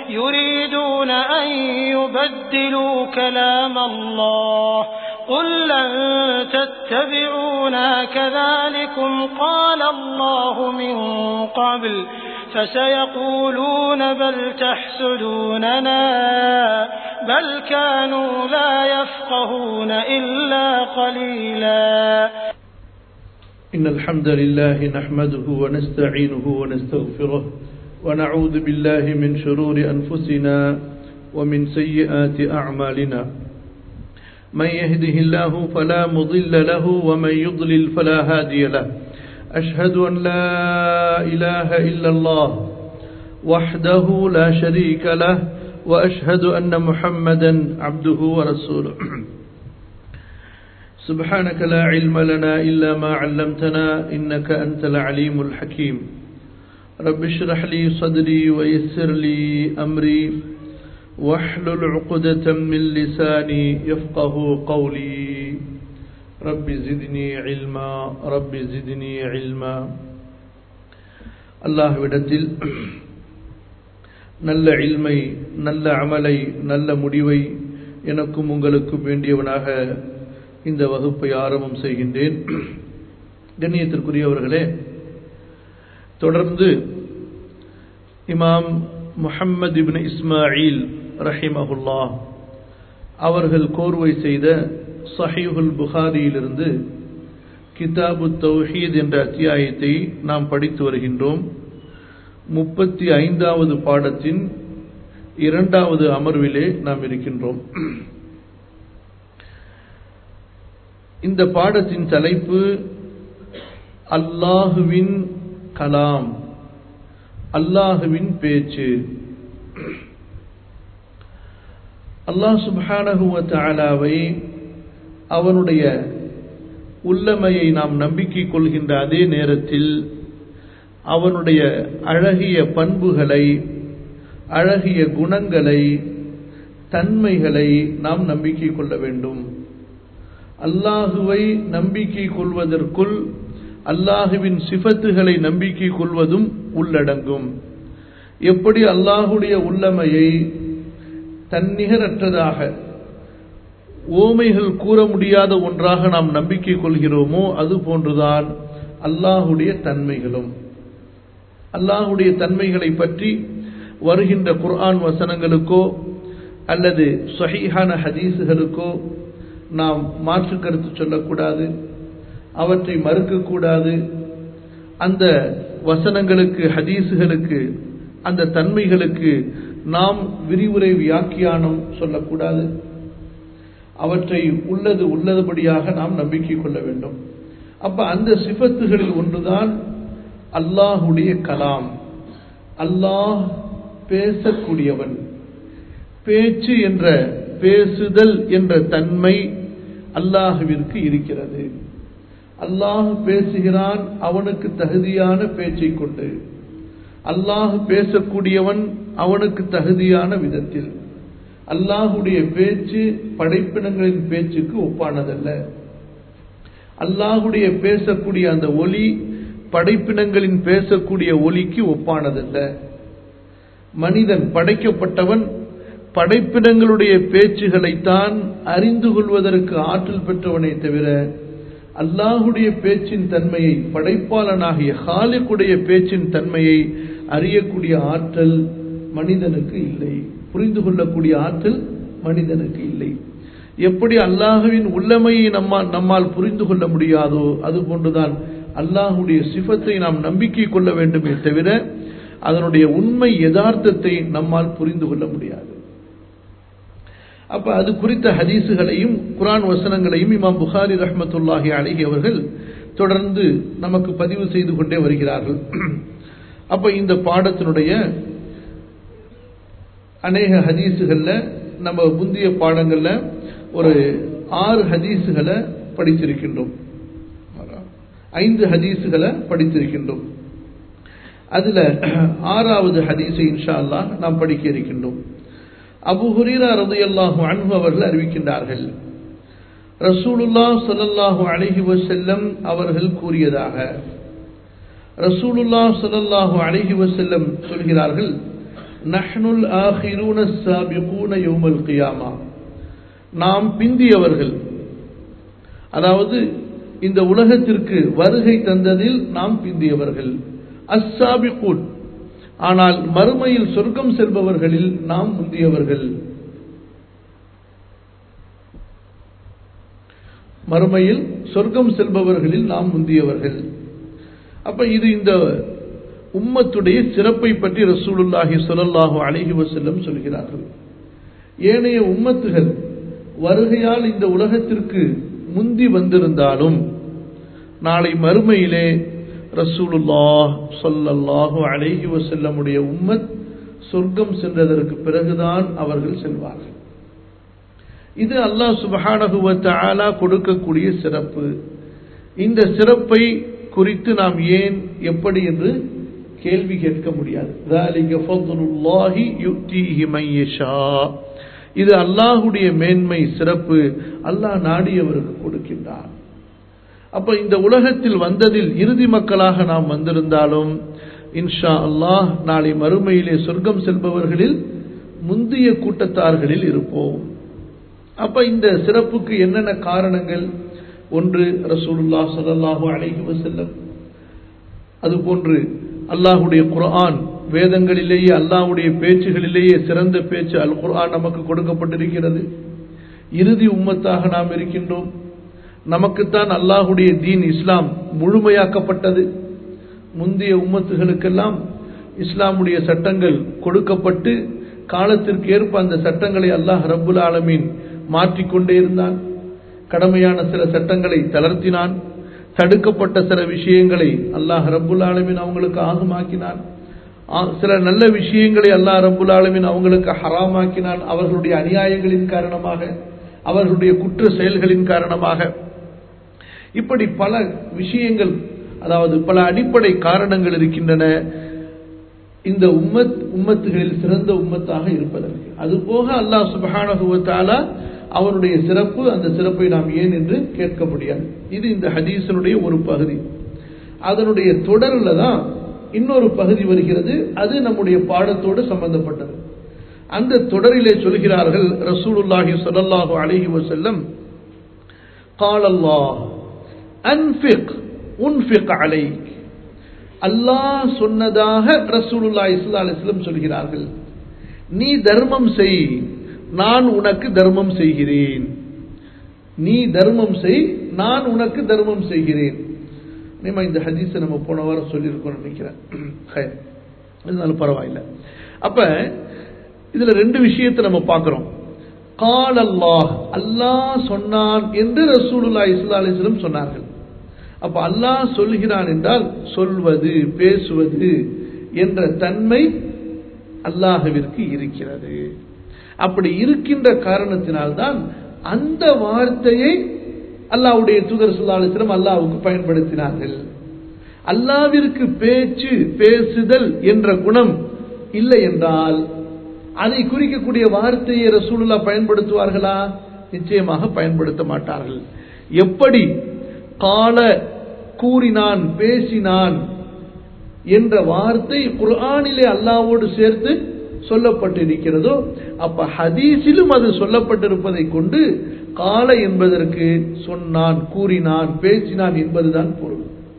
يريدون أن يبدلوا كلام الله قل لن تتبعونا كذلكم قال الله من قبل فسيقولون بل تحسدوننا بل كانوا لا يفقهون إلا قليلا إن الحمد لله نحمده ونستعينه ونستغفره ونعوذ بالله من شرور أنفسنا ومن سيئات أعمالنا من يهده الله فلا مضل له ومن يضلل فلا هادي له أشهد أن لا إله إلا الله وحده لا شريك له وأشهد أن محمدا عبده ورسوله سبحانك لا علم لنا إلا ما علمتنا إنك أنت العليم الحكيم رب اشرح لي صدري ويسر لي أمري واحلل عقدة من لساني يفقه قولي رب زدني علما رب زدني علما الله விடத்தில் நல்ல இல்மை நல்ல அமலை நல்ல முடிவை எனக்கும் உங்களுக்கும் வேண்டியவனாக இந்த வகுப்பை ஆரம்பம் செய்கின்றேன் கண்ணியத்திற்குரியவர்களே தொடர்ந்து இமாம் முஹம்மது இப்னு இஸ்மாயில் ரஹிமஹுல்லா அவர்கள் கோர்வை செய்த சஹீஹுல் புகாரியிலிருந்து கிதாபு தௌஹீத் என்ற அத்தியாயத்தை நாம் படித்து வருகின்றோம் முப்பத்தி ஐந்தாவது பாடத்தின் இரண்டாவது அமர்விலே நாம் இருக்கின்றோம் இந்த பாடத்தின் தலைப்பு அல்லாஹுவின் கலாம் அல்லாஹுவின் பேச்சு அல்லாஹ் சுபானகுவ தாலாவை அவனுடைய உள்ளமையை நாம் நம்பிக்கை கொள்கின்ற அதே நேரத்தில் அவனுடைய அழகிய பண்புகளை அழகிய குணங்களை தன்மைகளை நாம் நம்பிக்கை கொள்ள வேண்டும் அல்லாஹுவை நம்பிக்கை கொள்வதற்குள் அல்லாஹுவின் சிஃபத்துகளை நம்பிக்கை கொள்வதும் உள்ளடங்கும் எப்படி அல்லாஹுடைய உள்ளமையை தன்னிகரற்றதாக ஓமைகள் கூற முடியாத ஒன்றாக நாம் நம்பிக்கை கொள்கிறோமோ அது போன்றுதான் அல்லாஹுடைய தன்மைகளும் அல்லாஹுடைய தன்மைகளை பற்றி வருகின்ற குர்ஆன் வசனங்களுக்கோ அல்லது சஹீஹான ஹதீஸுகளுக்கோ நாம் மாற்று கருத்து சொல்லக்கூடாது அவற்றை மறுக்கக்கூடாது அந்த வசனங்களுக்கு ஹதீஸுகளுக்கு அந்த தன்மைகளுக்கு நாம் விரிவுரை வியாக்கியானம் சொல்லக்கூடாது அவற்றை உள்ளது உள்ளதுபடியாக நாம் நம்பிக்கை கொள்ள வேண்டும் அப்ப அந்த சிபத்துகளில் ஒன்றுதான் அல்லாஹுடைய கலாம் அல்லாஹ் பேசக்கூடியவன் பேச்சு என்ற பேசுதல் என்ற தன்மை அல்லாஹுவிற்கு இருக்கிறது அல்லாஹ் பேசுகிறான் அவனுக்கு தகுதியான பேச்சை கொண்டு அல்லாஹ் பேசக்கூடியவன் அவனுக்கு தகுதியான விதத்தில் அல்லாஹுடைய பேச்சு படைப்பினங்களின் பேச்சுக்கு ஒப்பானதல்ல அல்லாஹுடைய பேசக்கூடிய அந்த ஒலி படைப்பினங்களின் பேசக்கூடிய ஒலிக்கு ஒப்பானதல்ல மனிதன் படைக்கப்பட்டவன் படைப்பினங்களுடைய பேச்சுகளைத்தான் அறிந்து கொள்வதற்கு ஆற்றல் பெற்றவனை தவிர அல்லாஹுடைய பேச்சின் தன்மையை படைப்பாளனாகிய ஹாலிக்குடைய பேச்சின் தன்மையை அறியக்கூடிய ஆற்றல் மனிதனுக்கு இல்லை புரிந்து கொள்ளக்கூடிய ஆற்றல் மனிதனுக்கு இல்லை எப்படி அல்லாஹுவின் உள்ளமையை நம்மால் நம்மால் புரிந்து கொள்ள முடியாதோ அது போன்றுதான் அல்லாஹுடைய சிஃபத்தை நாம் நம்பிக்கை கொள்ள வேண்டுமே தவிர அதனுடைய உண்மை யதார்த்தத்தை நம்மால் புரிந்து கொள்ள முடியாது அப்ப அது குறித்த ஹதீசுகளையும் குரான் வசனங்களையும் இமாம் புகாரி ரஹமத்துல்லாஹி அலஹி அவர்கள் தொடர்ந்து நமக்கு பதிவு செய்து கொண்டே வருகிறார்கள் அப்ப இந்த பாடத்தினுடைய அநேக ஹதீசுகள்ல நம்ம முந்தைய பாடங்கள்ல ஒரு ஆறு ஹதீசுகளை படித்திருக்கின்றோம் ஐந்து ஹதீசுகளை படித்திருக்கின்றோம் அதுல ஆறாவது ஹதீஸை இன்ஷா அல்லாஹ் நாம் படிக்க இருக்கின்றோம் அபு ஹுரீரா ரதையல்லாஹு அன்பு அவர்கள் அறிவிக்கின்றார்கள் ரசூலுல்லா சொல்லல்லாஹு அலஹி வசல்லம் அவர்கள் கூறியதாக ரசூலுல்லா சொல்லல்லாஹு அலஹி வசல்லம் சொல்கிறார்கள் நஹ்னுல் ஆஹிரூன சாபிகூன யௌமல் கியாமா நாம் பிந்தியவர்கள் அதாவது இந்த உலகத்திற்கு வருகை தந்ததில் நாம் பிந்தியவர்கள் அஸ்ஸாபிகூன் ஆனால் மறுமையில் சொர்க்கம் செல்பவர்களில் நாம் முந்தியவர்கள் மறுமையில் சொர்க்கம் செல்பவர்களில் நாம் முந்தியவர்கள் அப்ப இது இந்த உம்மத்துடைய சிறப்பை பற்றி ரசூலுல்லாஹி ஸல்லல்லாஹு அலைஹி வஸல்லம் சொல்கிறார்கள் ஏனைய உம்மத்துகள் வருகையால் இந்த உலகத்திற்கு முந்தி வந்திருந்தாலும் நாளை மறுமையிலே ரசூலுல்லாஹ் ஸல்லல்லாஹு அலைஹி வஸல்லமுடைய உம்மத் சொர்க்கம் சென்றதற்கு பிறகுதான் அவர்கள் செல்வார்கள் இது அல்லாஹ் சுபஹானஹு வ தஆலா கொடுக்கக்கூடிய சிறப்பு இந்த சிறப்பை குறித்து நாம் ஏன் எப்படி என்று கேள்வி கேட்க முடியாது ذَلِكَ فَضْلُ اللَّهِ يُؤْتِيهِ مَن يَشَاءُ இது அல்லாஹ்வுடைய மேன்மை சிறப்பு அல்லாஹ் நாடியவருக்கு கொடுக்கின்றார் அப்ப இந்த உலகத்தில் வந்ததில் இறுதி மக்களாக நாம் வந்திருந்தாலும் இன்ஷா அல்லாஹ் நாளை மறுமையிலே சொர்க்கம் செல்பவர்களில் முந்திய கூட்டத்தார்களில் இருப்போம் அப்ப இந்த சிறப்புக்கு என்னென்ன காரணங்கள் ஒன்று ரசூலுல்லாஹ் ஸல்லல்லாஹு அலைஹி வஸல்லம் அதுபோன்று அல்லாஹ்வுடைய குர்ஆன் வேதங்களிலேயே அல்லாஹ்வுடைய பேச்சுகளிலேயே சிறந்த பேச்சு அல் குர்ஆன் நமக்கு கொடுக்கப்பட்டிருக்கிறது இறுதி உம்மத்தாக நாம் இருக்கின்றோம் நமக்குத்தான் அல்லாஹ்வுடைய தீன் இஸ்லாம் முழுமையாக்கப்பட்டது முந்தைய உம்மத்துகளுக்கெல்லாம் இஸ்லாமுடைய சட்டங்கள் கொடுக்கப்பட்டு காலத்திற்கு ஏற்ப அந்த சட்டங்களை அல்லாஹ் ரப்புல் ஆலமீன் மாற்றிக்கொண்டே இருந்தான் கடமையான சில சட்டங்களை தளர்த்தினான் தடுக்கப்பட்ட சில விஷயங்களை அல்லாஹ் ரப்புல் ஆலமீன் அவங்களுக்கு ஆகமாக்கினான் ஆ- சில நல்ல விஷயங்களை அல்லாஹ் ரப்புல் ஆலமீன் அவங்களுக்கு ஹராமாக்கினான் அவர்களுடைய அநியாயங்களின் காரணமாக அவர்களுடைய குற்ற செயல்களின் காரணமாக இப்படி பல விஷயங்கள் அதாவது பல அடிப்படை காரணங்கள் இருக்கின்றன இந்த உம்மத் உம்மத்துகளில் சிறந்த உம்மத்தாக இருப்பதற்கு அதுபோக அல்லாஹ் சுப்ஹானஹு வ தஆலா அவனுடைய சிறப்பு அந்த சிறப்பை நாம் ஏன் என்று கேட்க முடியாது இது இந்த ஹதீஸினுடைய ஒரு பகுதி அதனுடைய தொடர்ல தான் இன்னொரு பகுதி வருகிறது அது நம்முடைய பாடத்தோடு சம்பந்தப்பட்டது அந்த தொடரிலே சொல்கிறார்கள் ரசூலுல்லாஹி ஸல்லல்லாஹு அலைஹி வஸல்லம் قال الله أنفق أنفق عليك அல்லாஹ் சொன்னதாக ரசூலுல்லாஹி ஸல்லல்லாஹு அலைஹி வஸல்லம் சொல்கிறார்கள் நீ தர்மம் செய் நான் உனக்கு தர்மம் செய்கிறேன் நீ தர்மம் செய் நான் உனக்கு தர்மம் செய்கிறேன் நிமா இந்த ஹதீஸை நம்ம போன வாரம் சொல்லியிருக்கோம் நினைக்கிறேன் ஹை. இருந்தாலும் பரவாயில்லை அப்ப இதுல ரெண்டு விஷயத்தை நம்ம பார்க்கிறோம் கால் அல்லாஹ் அல்லாஹ் சொன்னான் என்று ரசூலுல்லாஹி ஸல்லல்லாஹு அலைஹி வஸல்லம் சொன்னார்கள் அப்ப அல்லாஹ் சொல்கிறான் என்றால் சொல்வது பேசுவது என்ற தன்மை அல்லாஹ்விற்கு இருக்கிறது அப்படி இருக்கின்ற காரணத்தினால்தான் அந்த வார்த்தையை அல்லாஹ்வுடைய தூதர் ஸல்லல்லாஹு அலைஹி வஸல்லம் அல்லாஹ்வுக்கு பயன்படுத்தினார்கள் அல்லாவிற்கு பேச்சு பேசுதல் என்ற குணம் இல்லை என்றால் அதை குறிக்கக்கூடிய வார்த்தையை ரசூலுல்லா பயன்படுத்துவார்களா நிச்சயமாக பயன்படுத்த மாட்டார்கள் எப்படி கால கூறினான் பேசினான் என்ற வார்த்தை குர்ஆனிலே அல்லாவோடு சேர்த்து சொல்லப்பட்டிருக்கிறதோ அப்ப ஹதீஸிலும் அது சொல்லப்பட்டிருப்பதை கொண்டு கால என்பதற்கு சொன்னான் கூறினான் பேசினான் என்பதுதான் பொருள்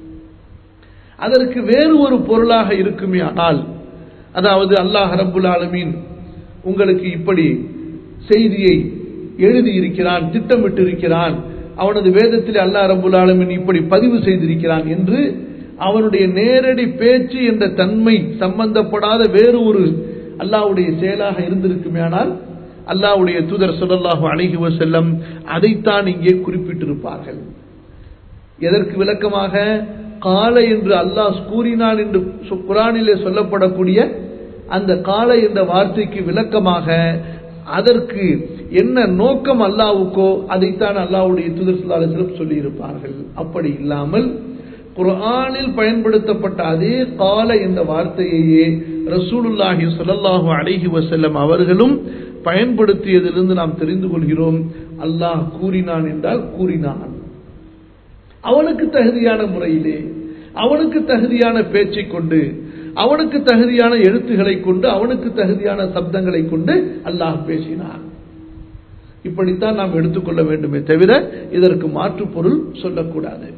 அதற்கு வேறு ஒரு பொருளாக இருக்குமே ஆனால் அதாவது அல்லாஹ் ரப்புல் ஆலமீன் உங்களுக்கு இப்படி செய்தியை எழுதி இருக்கிறான் திட்டமிட்டு இருக்கிறான் அவனது வேதத்தில் அல்லாஹ் ரப்புல் ஆலமீன் இப்படி பதிவு செய்திருக்கிறான் என்று அவனுடைய நேரடி பேச்சு என்ற தன்மை சம்பந்தப்படாத வேறு ஒரு அல்லாஹ்வுடைய செயலாக இருந்திருக்குமேயானால் அல்லாஹ்வுடைய தூதர் ஸல்லல்லாஹு அலைஹி வஸல்லம் அதைத்தான் இங்கே குறிப்பிட்டிருப்பார்கள் எதற்கு விளக்கமாக கால என்று அல்லாஹ் கூறினான் என்று சு- குரானிலே சொல்லப்படக்கூடிய அந்த கால என்ற வார்த்தைக்கு விளக்கமாக அதற்கு என்ன நோக்கம் அல்லாஹ்வுக்கோ அதைத்தான் அல்லாஹ்வுடைய தூதர் ஸல்லல்லாஹு அலைஹி வஸல்லம் சொல்லி இருப்பார்கள் அப்படி இல்லாமல் குர்ஆனில் பயன்படுத்தப்பட்ட அதே கால என்ற வார்த்தையையே ரசூலுல்லாஹி ஸல்லல்லாஹு அலைஹி வஸல்லம் அவர்களும் பயன்படுத்தியதிலிருந்து நாம் தெரிந்து கொள்கிறோம் அல்லாஹ் கூறினான் என்றால் கூறினான் அவனுக்கு தகுதியான முறையிலே அவனுக்கு தகுதியான பேச்சை கொண்டு அவனுக்கு தகுதியான எழுத்துக்களை கொண்டு அவனுக்கு தகுதியான சப்தங்களை கொண்டு அல்லாஹ் பேசினான் இப்படித்தான் நாம் எடுத்துக்கொள்ள வேண்டுமே தவிர இதற்கு மாற்று பொருள் சொல்லக்கூடாது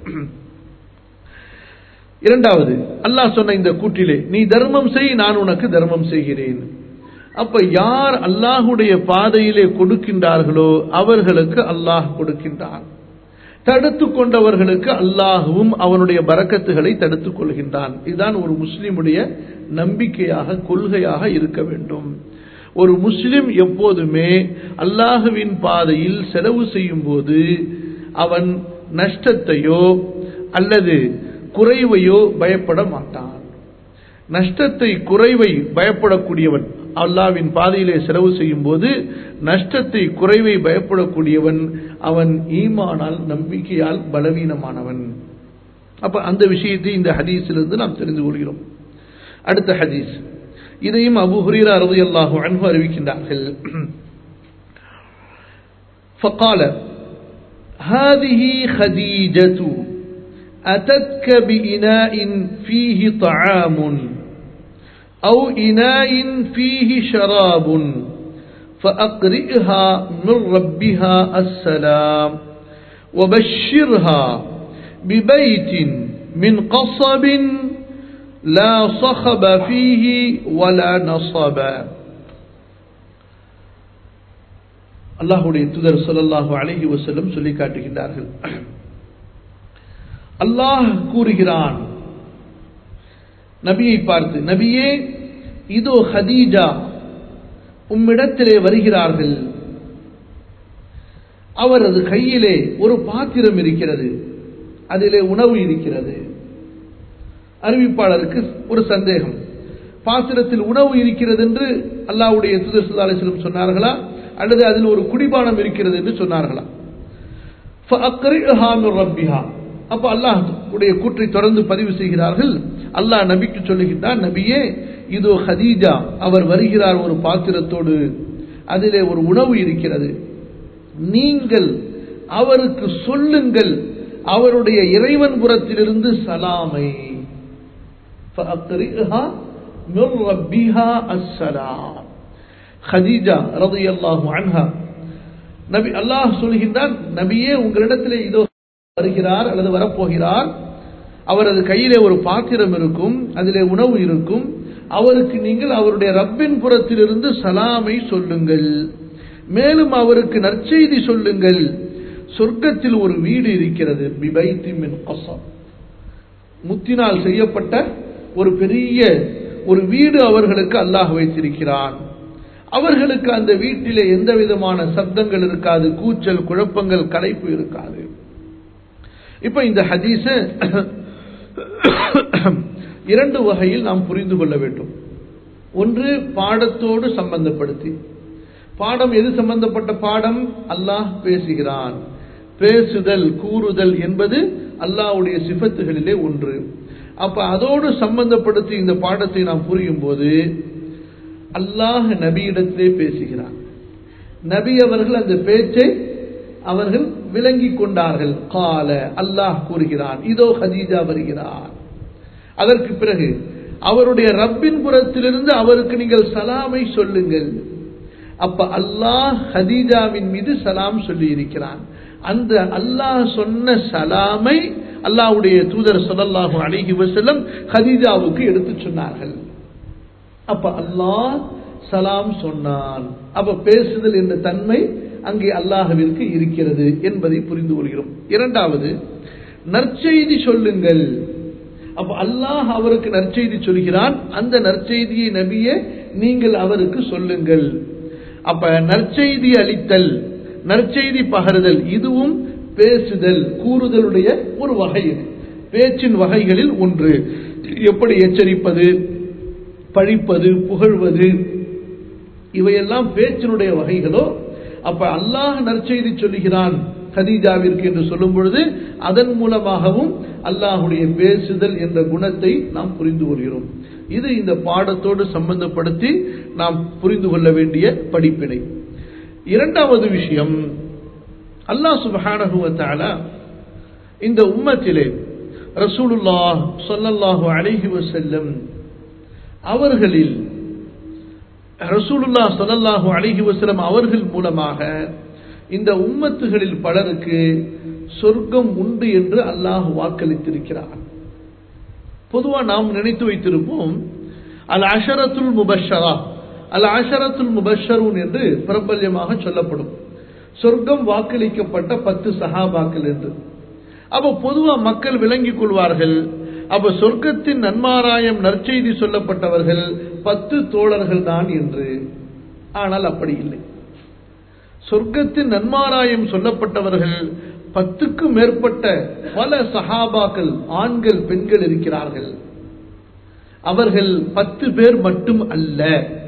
இரண்டாவது அல்லாஹ் சொன்ன இந்த கூட்டிலே நீ தர்மம் செய் நான் உனக்கு தர்மம் செய்கிறேன் அப்ப யார் அல்லாஹுடைய பாதையிலே கொடுக்கின்றார்களோ அவர்களுக்கு அல்லாஹ் கொடுக்கின்றான் தடுத்து கொண்டவர்களுக்கு அல்லாஹுவும் அவனுடைய பறக்கத்துகளை தடுத்துக் கொள்கின்றான் இதுதான் ஒரு முஸ்லிமுடைய நம்பிக்கையாக கொள்கையாக இருக்க வேண்டும் ஒரு முஸ்லிம் எப்போதுமே அல்லாஹுவின் பாதையில் செலவு செய்யும் போது அவன் நஷ்டத்தையோ அல்லது குறைவையோ பயப்பட மாட்டான் நஷ்டத்தை குறைவை பயப்படக்கூடியவன் அல்லாவின் பாதையிலே செலவு செய்யும் போது நஷ்டத்தை குறைவை பயப்படக்கூடியவன் அவன் ஈமானால் நம்பிக்கையால் பலவீனமானவன் அப்ப அந்த விஷயத்தை இந்த ஹதீஸிலிருந்து நாம் தெரிந்து கொள்கிறோம் அடுத்த ஹதீஸ் இதையும் அபு ஹுரீரா ரலியல்லாஹு அன்ஹு அறிவிக்கின்றார்கள் فقال هذه خديجة أتتك بإناء فيه طعام أو إناء فيه شراب فأقرئها من ربها السلام وبشرها ببيت من قصب لا صخب فيه ولا نصب அல்லாஹுடைய தூதர் சொல்லல்லாஹு அழகி வசல்லம் சொல்லி காட்டுகின்றார்கள் அல்லாஹ் கூறுகிறான் நபியை பார்த்து நபியே இதோ ஹதீஜா உம்மிடத்திலே வருகிறார்கள் அவரது கையிலே ஒரு பாத்திரம் இருக்கிறது அதிலே உணவு இருக்கிறது அறிவிப்பாளருக்கு ஒரு சந்தேகம் பாத்திரத்தில் உணவு இருக்கிறது என்று அல்லாவுடைய தூதர் சுல்லா அலிஸ்லம் சொன்னார்களா அல்லது அதில் ஒரு குடிபானம் இருக்கிறது என்று சொன்னார்களா ரப்பிஹா அப்ப அல்லாஹ் உடைய கூற்றை தொடர்ந்து பதிவு செய்கிறார்கள் அல்லாஹ் நபிக்கு சொல்லுகின்றான் நபியே இதோ ஹதீஜா அவர் வருகிறார் ஒரு பாத்திரத்தோடு அதிலே ஒரு உணவு இருக்கிறது நீங்கள் அவருக்கு சொல்லுங்கள் அவருடைய இறைவன் புறத்திலிருந்து சலாமை ஹதீஜா ரது அல்லாஹு அன்ஹா நபி அல்லாஹ் சொல்கின்றான் நபியே உங்களிடத்திலே இதோ வருகிறார் அல்லது வரப்போகிறார் அவரது கையிலே ஒரு பாத்திரம் இருக்கும் அதிலே உணவு இருக்கும் அவருக்கு நீங்கள் அவருடைய ரப்பின் புறத்திலிருந்து சலாமை சொல்லுங்கள் மேலும் அவருக்கு நற்செய்தி சொல்லுங்கள் சொர்க்கத்தில் ஒரு வீடு இருக்கிறது பிபைத்தி மின் கசம் முத்தினால் செய்யப்பட்ட ஒரு பெரிய ஒரு வீடு அவர்களுக்கு அல்லாஹ் வைத்திருக்கிறான் அவர்களுக்கு அந்த வீட்டிலே எந்த விதமான சப்தங்கள் இருக்காது கூச்சல் குழப்பங்கள் கலைப்பு இருக்காது இப்ப இந்த ஹதீஸ இரண்டு வகையில் நாம் புரிந்து கொள்ள வேண்டும் ஒன்று பாடத்தோடு சம்பந்தப்படுத்தி பாடம் எது சம்பந்தப்பட்ட பாடம் அல்லாஹ் பேசுகிறான் பேசுதல் கூறுதல் என்பது அல்லாஹ்வுடைய சிபத்துகளிலே ஒன்று அப்ப அதோடு சம்பந்தப்படுத்தி இந்த பாடத்தை நாம் புரியும் போது அல்லாஹ் நபியிடத்திலே பேசுகிறான் நபி அவர்கள் அந்த பேச்சை அவர்கள் விளங்கிக் கொண்டார்கள் கால அல்லாஹ் கூறுகிறான் இதோ ஹதீஜா வருகிறார் அதற்கு பிறகு அவருடைய ரப்பின் புறத்திலிருந்து அவருக்கு நீங்கள் சலாமை சொல்லுங்கள் அப்ப அல்லாஹ் ஹதீஜாவின் மீது சலாம் சொல்லி இருக்கிறான் அந்த அல்லாஹ் சொன்ன சலாமை அல்லாஹ்வுடைய தூதர் சொல்லல்லாஹு அலைஹி வஸல்லம் ஹதீஜாவுக்கு எடுத்து சொன்னார்கள் அப்ப அல்லாஹ் சலாம் சொன்னான் அப்ப பேசுதல் என்ற தன்மை அங்கே அல்லாஹவிற்கு இருக்கிறது என்பதை புரிந்து கொள்கிறோம் இரண்டாவது நற்செய்தி சொல்லுங்கள் அப்ப அல்லாஹ் அவருக்கு நற்செய்தி சொல்கிறான் அந்த நற்செய்தியை நபியே நீங்கள் அவருக்கு சொல்லுங்கள் அப்ப நற்செய்தி அளித்தல் நற்செய்தி பகருதல் இதுவும் பேசுதல் கூறுதலுடைய ஒரு வகை இது பேச்சின் வகைகளில் ஒன்று எப்படி எச்சரிப்பது பழிப்பது புகழ்வது இவையெல்லாம் பேச்சினுடைய வகைகளோ அப்ப அல்லாஹ் நற்செய்தி சொல்லுகிறான் கதீஜாவிற்கு என்று சொல்லும் பொழுது அதன் மூலமாகவும் அல்லாஹுடைய பேசுதல் என்ற குணத்தை நாம் புரிந்து கொள்கிறோம் இது இந்த பாடத்தோடு சம்பந்தப்படுத்தி நாம் புரிந்து கொள்ள வேண்டிய படிப்பினை இரண்டாவது விஷயம் அல்லாஹ் சுபஹானஹுவத்தால இந்த உம்மத்திலே ரசூலுல்லாஹ் சொல்லல்லாஹு அலைஹி வசல்லம் அவர்களில் ரசூலுல்லா ஸல்லல்லாஹு அலைஹி வஸல்லம் அவர்கள் மூலமாக இந்த உம்மத்துகளில் பலருக்கு சொர்க்கம் உண்டு என்று அல்லாஹ் வாக்களித்திருக்கிறார் பொதுவா நாம் நினைத்து வைத்திருப்போம் அல் அஷரத்துல் முபஷரா அல் அஷரத்துல் முபஷரூன் என்று பிரபல்யமாக சொல்லப்படும் சொர்க்கம் வாக்களிக்கப்பட்ட பத்து சஹாபாக்கள் என்று அப்ப பொதுவா மக்கள் விளங்கிக் கொள்வார்கள் அப்ப சொர்க்கத்தின் நன்மாராயம் நற்செய்தி சொல்லப்பட்டவர்கள் பத்து தோழர்கள் தான் என்று ஆனால் அப்படி இல்லை சொர்க்கத்தின் நன்மாராயம் சொல்லப்பட்டவர்கள் பத்துக்கும் மேற்பட்ட பல சஹாபாக்கள் ஆண்கள் பெண்கள் இருக்கிறார்கள் அவர்கள் பத்து பேர் மட்டும் அல்ல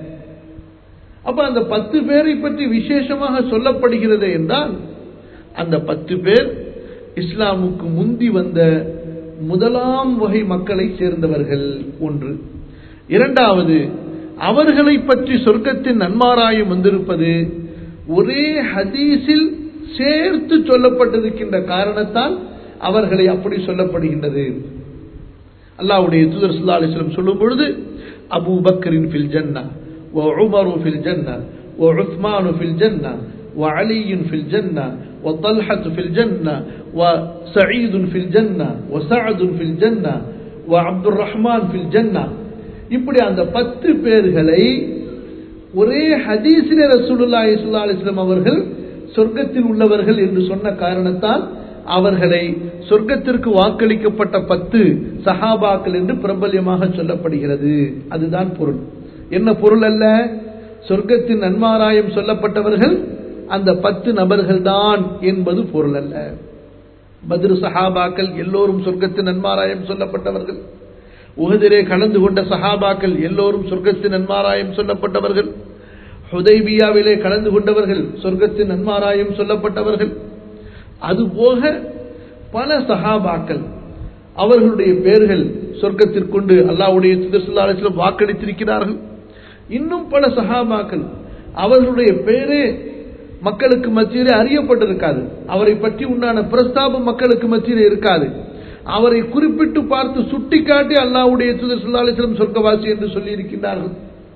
அப்ப அந்த பத்து பேரை பற்றி விசேஷமாக சொல்லப்படுகிறது என்றால் அந்த பத்து பேர் இஸ்லாமுக்கு முந்தி வந்த முதலாம் வகை மக்களை சேர்ந்தவர்கள் ஒன்று இரண்டாவது அவர்களை பற்றி சொர்க்கத்தின் நன்மாராயம் வந்திருப்பது ஒரே ஹதீஸில் சேர்த்து சொல்லப்பட்டிருக்கின்ற காரணத்தால் அவர்களை அப்படி சொல்லப்படுகின்றது அல்லாவுடைய தூதர் சுல்லா அலிஸ்லம் சொல்லும் பொழுது அபு பக்கரின் ஃபில் ஜன்னா وعمر في الجنة وعثمان في الجنة وعلي في الجنة وطلحة في الجنة وسعيد في الجنة وسعد في الجنة وعبد الرحمن في الجنة இப்படி அந்த பத்து பேர்களை ஒரே ஹதீஸிலே ரசூலுல்லாஹி ஸல்லல்லாஹு அலைஹி வஸல்லம் அவர்கள் சொர்க்கத்தில் உள்ளவர்கள் என்று சொன்ன காரணத்தால் அவர்களை சொர்க்கத்திற்கு வாக்களிக்கப்பட்ட பத்து சஹாபாக்கள் என்று பிரபல்யமாக சொல்லப்படுகிறது அதுதான் பொருள் என்ன பொருள் அல்ல சொர்க்கத்தின் நன்மாராயம் சொல்லப்பட்டவர்கள் அந்த பத்து நபர்கள் தான் என்பது பொருள் அல்ல பதிரு சஹாபாக்கள் எல்லோரும் சொர்க்கத்தின் நன்மாராயம் சொல்லப்பட்டவர்கள் உகதிலே கலந்து கொண்ட சஹாபாக்கள் எல்லோரும் சொர்க்கத்தின் நன்மாராயம் சொல்லப்பட்டவர்கள் ஹுதைபியாவிலே கலந்து கொண்டவர்கள் சொர்க்கத்தின் நன்மாராயம் சொல்லப்பட்டவர்கள் அதுபோக பல சஹாபாக்கள் அவர்களுடைய பெயர்கள் சொர்க்கத்திற்கொண்டு அல்லாவுடைய சுதர்சல்லாசிலும் வாக்களித்திருக்கிறார்கள் இன்னும் பல சஹாபாக்கள் அவர்களுடைய பெயரே மக்களுக்கு மத்தியிலே அறியப்பட்டிருக்காது அவரை பற்றி உண்டான பிரஸ்தாபம் மக்களுக்கு மத்தியிலே இருக்காது அவரை குறிப்பிட்டு பார்த்து சுட்டிக்காட்டி அல்லாவுடைய தூதர் சுல்லாலிஸ்லம் சொர்க்கவாசி என்று சொல்லி இருக்கின்றார்கள்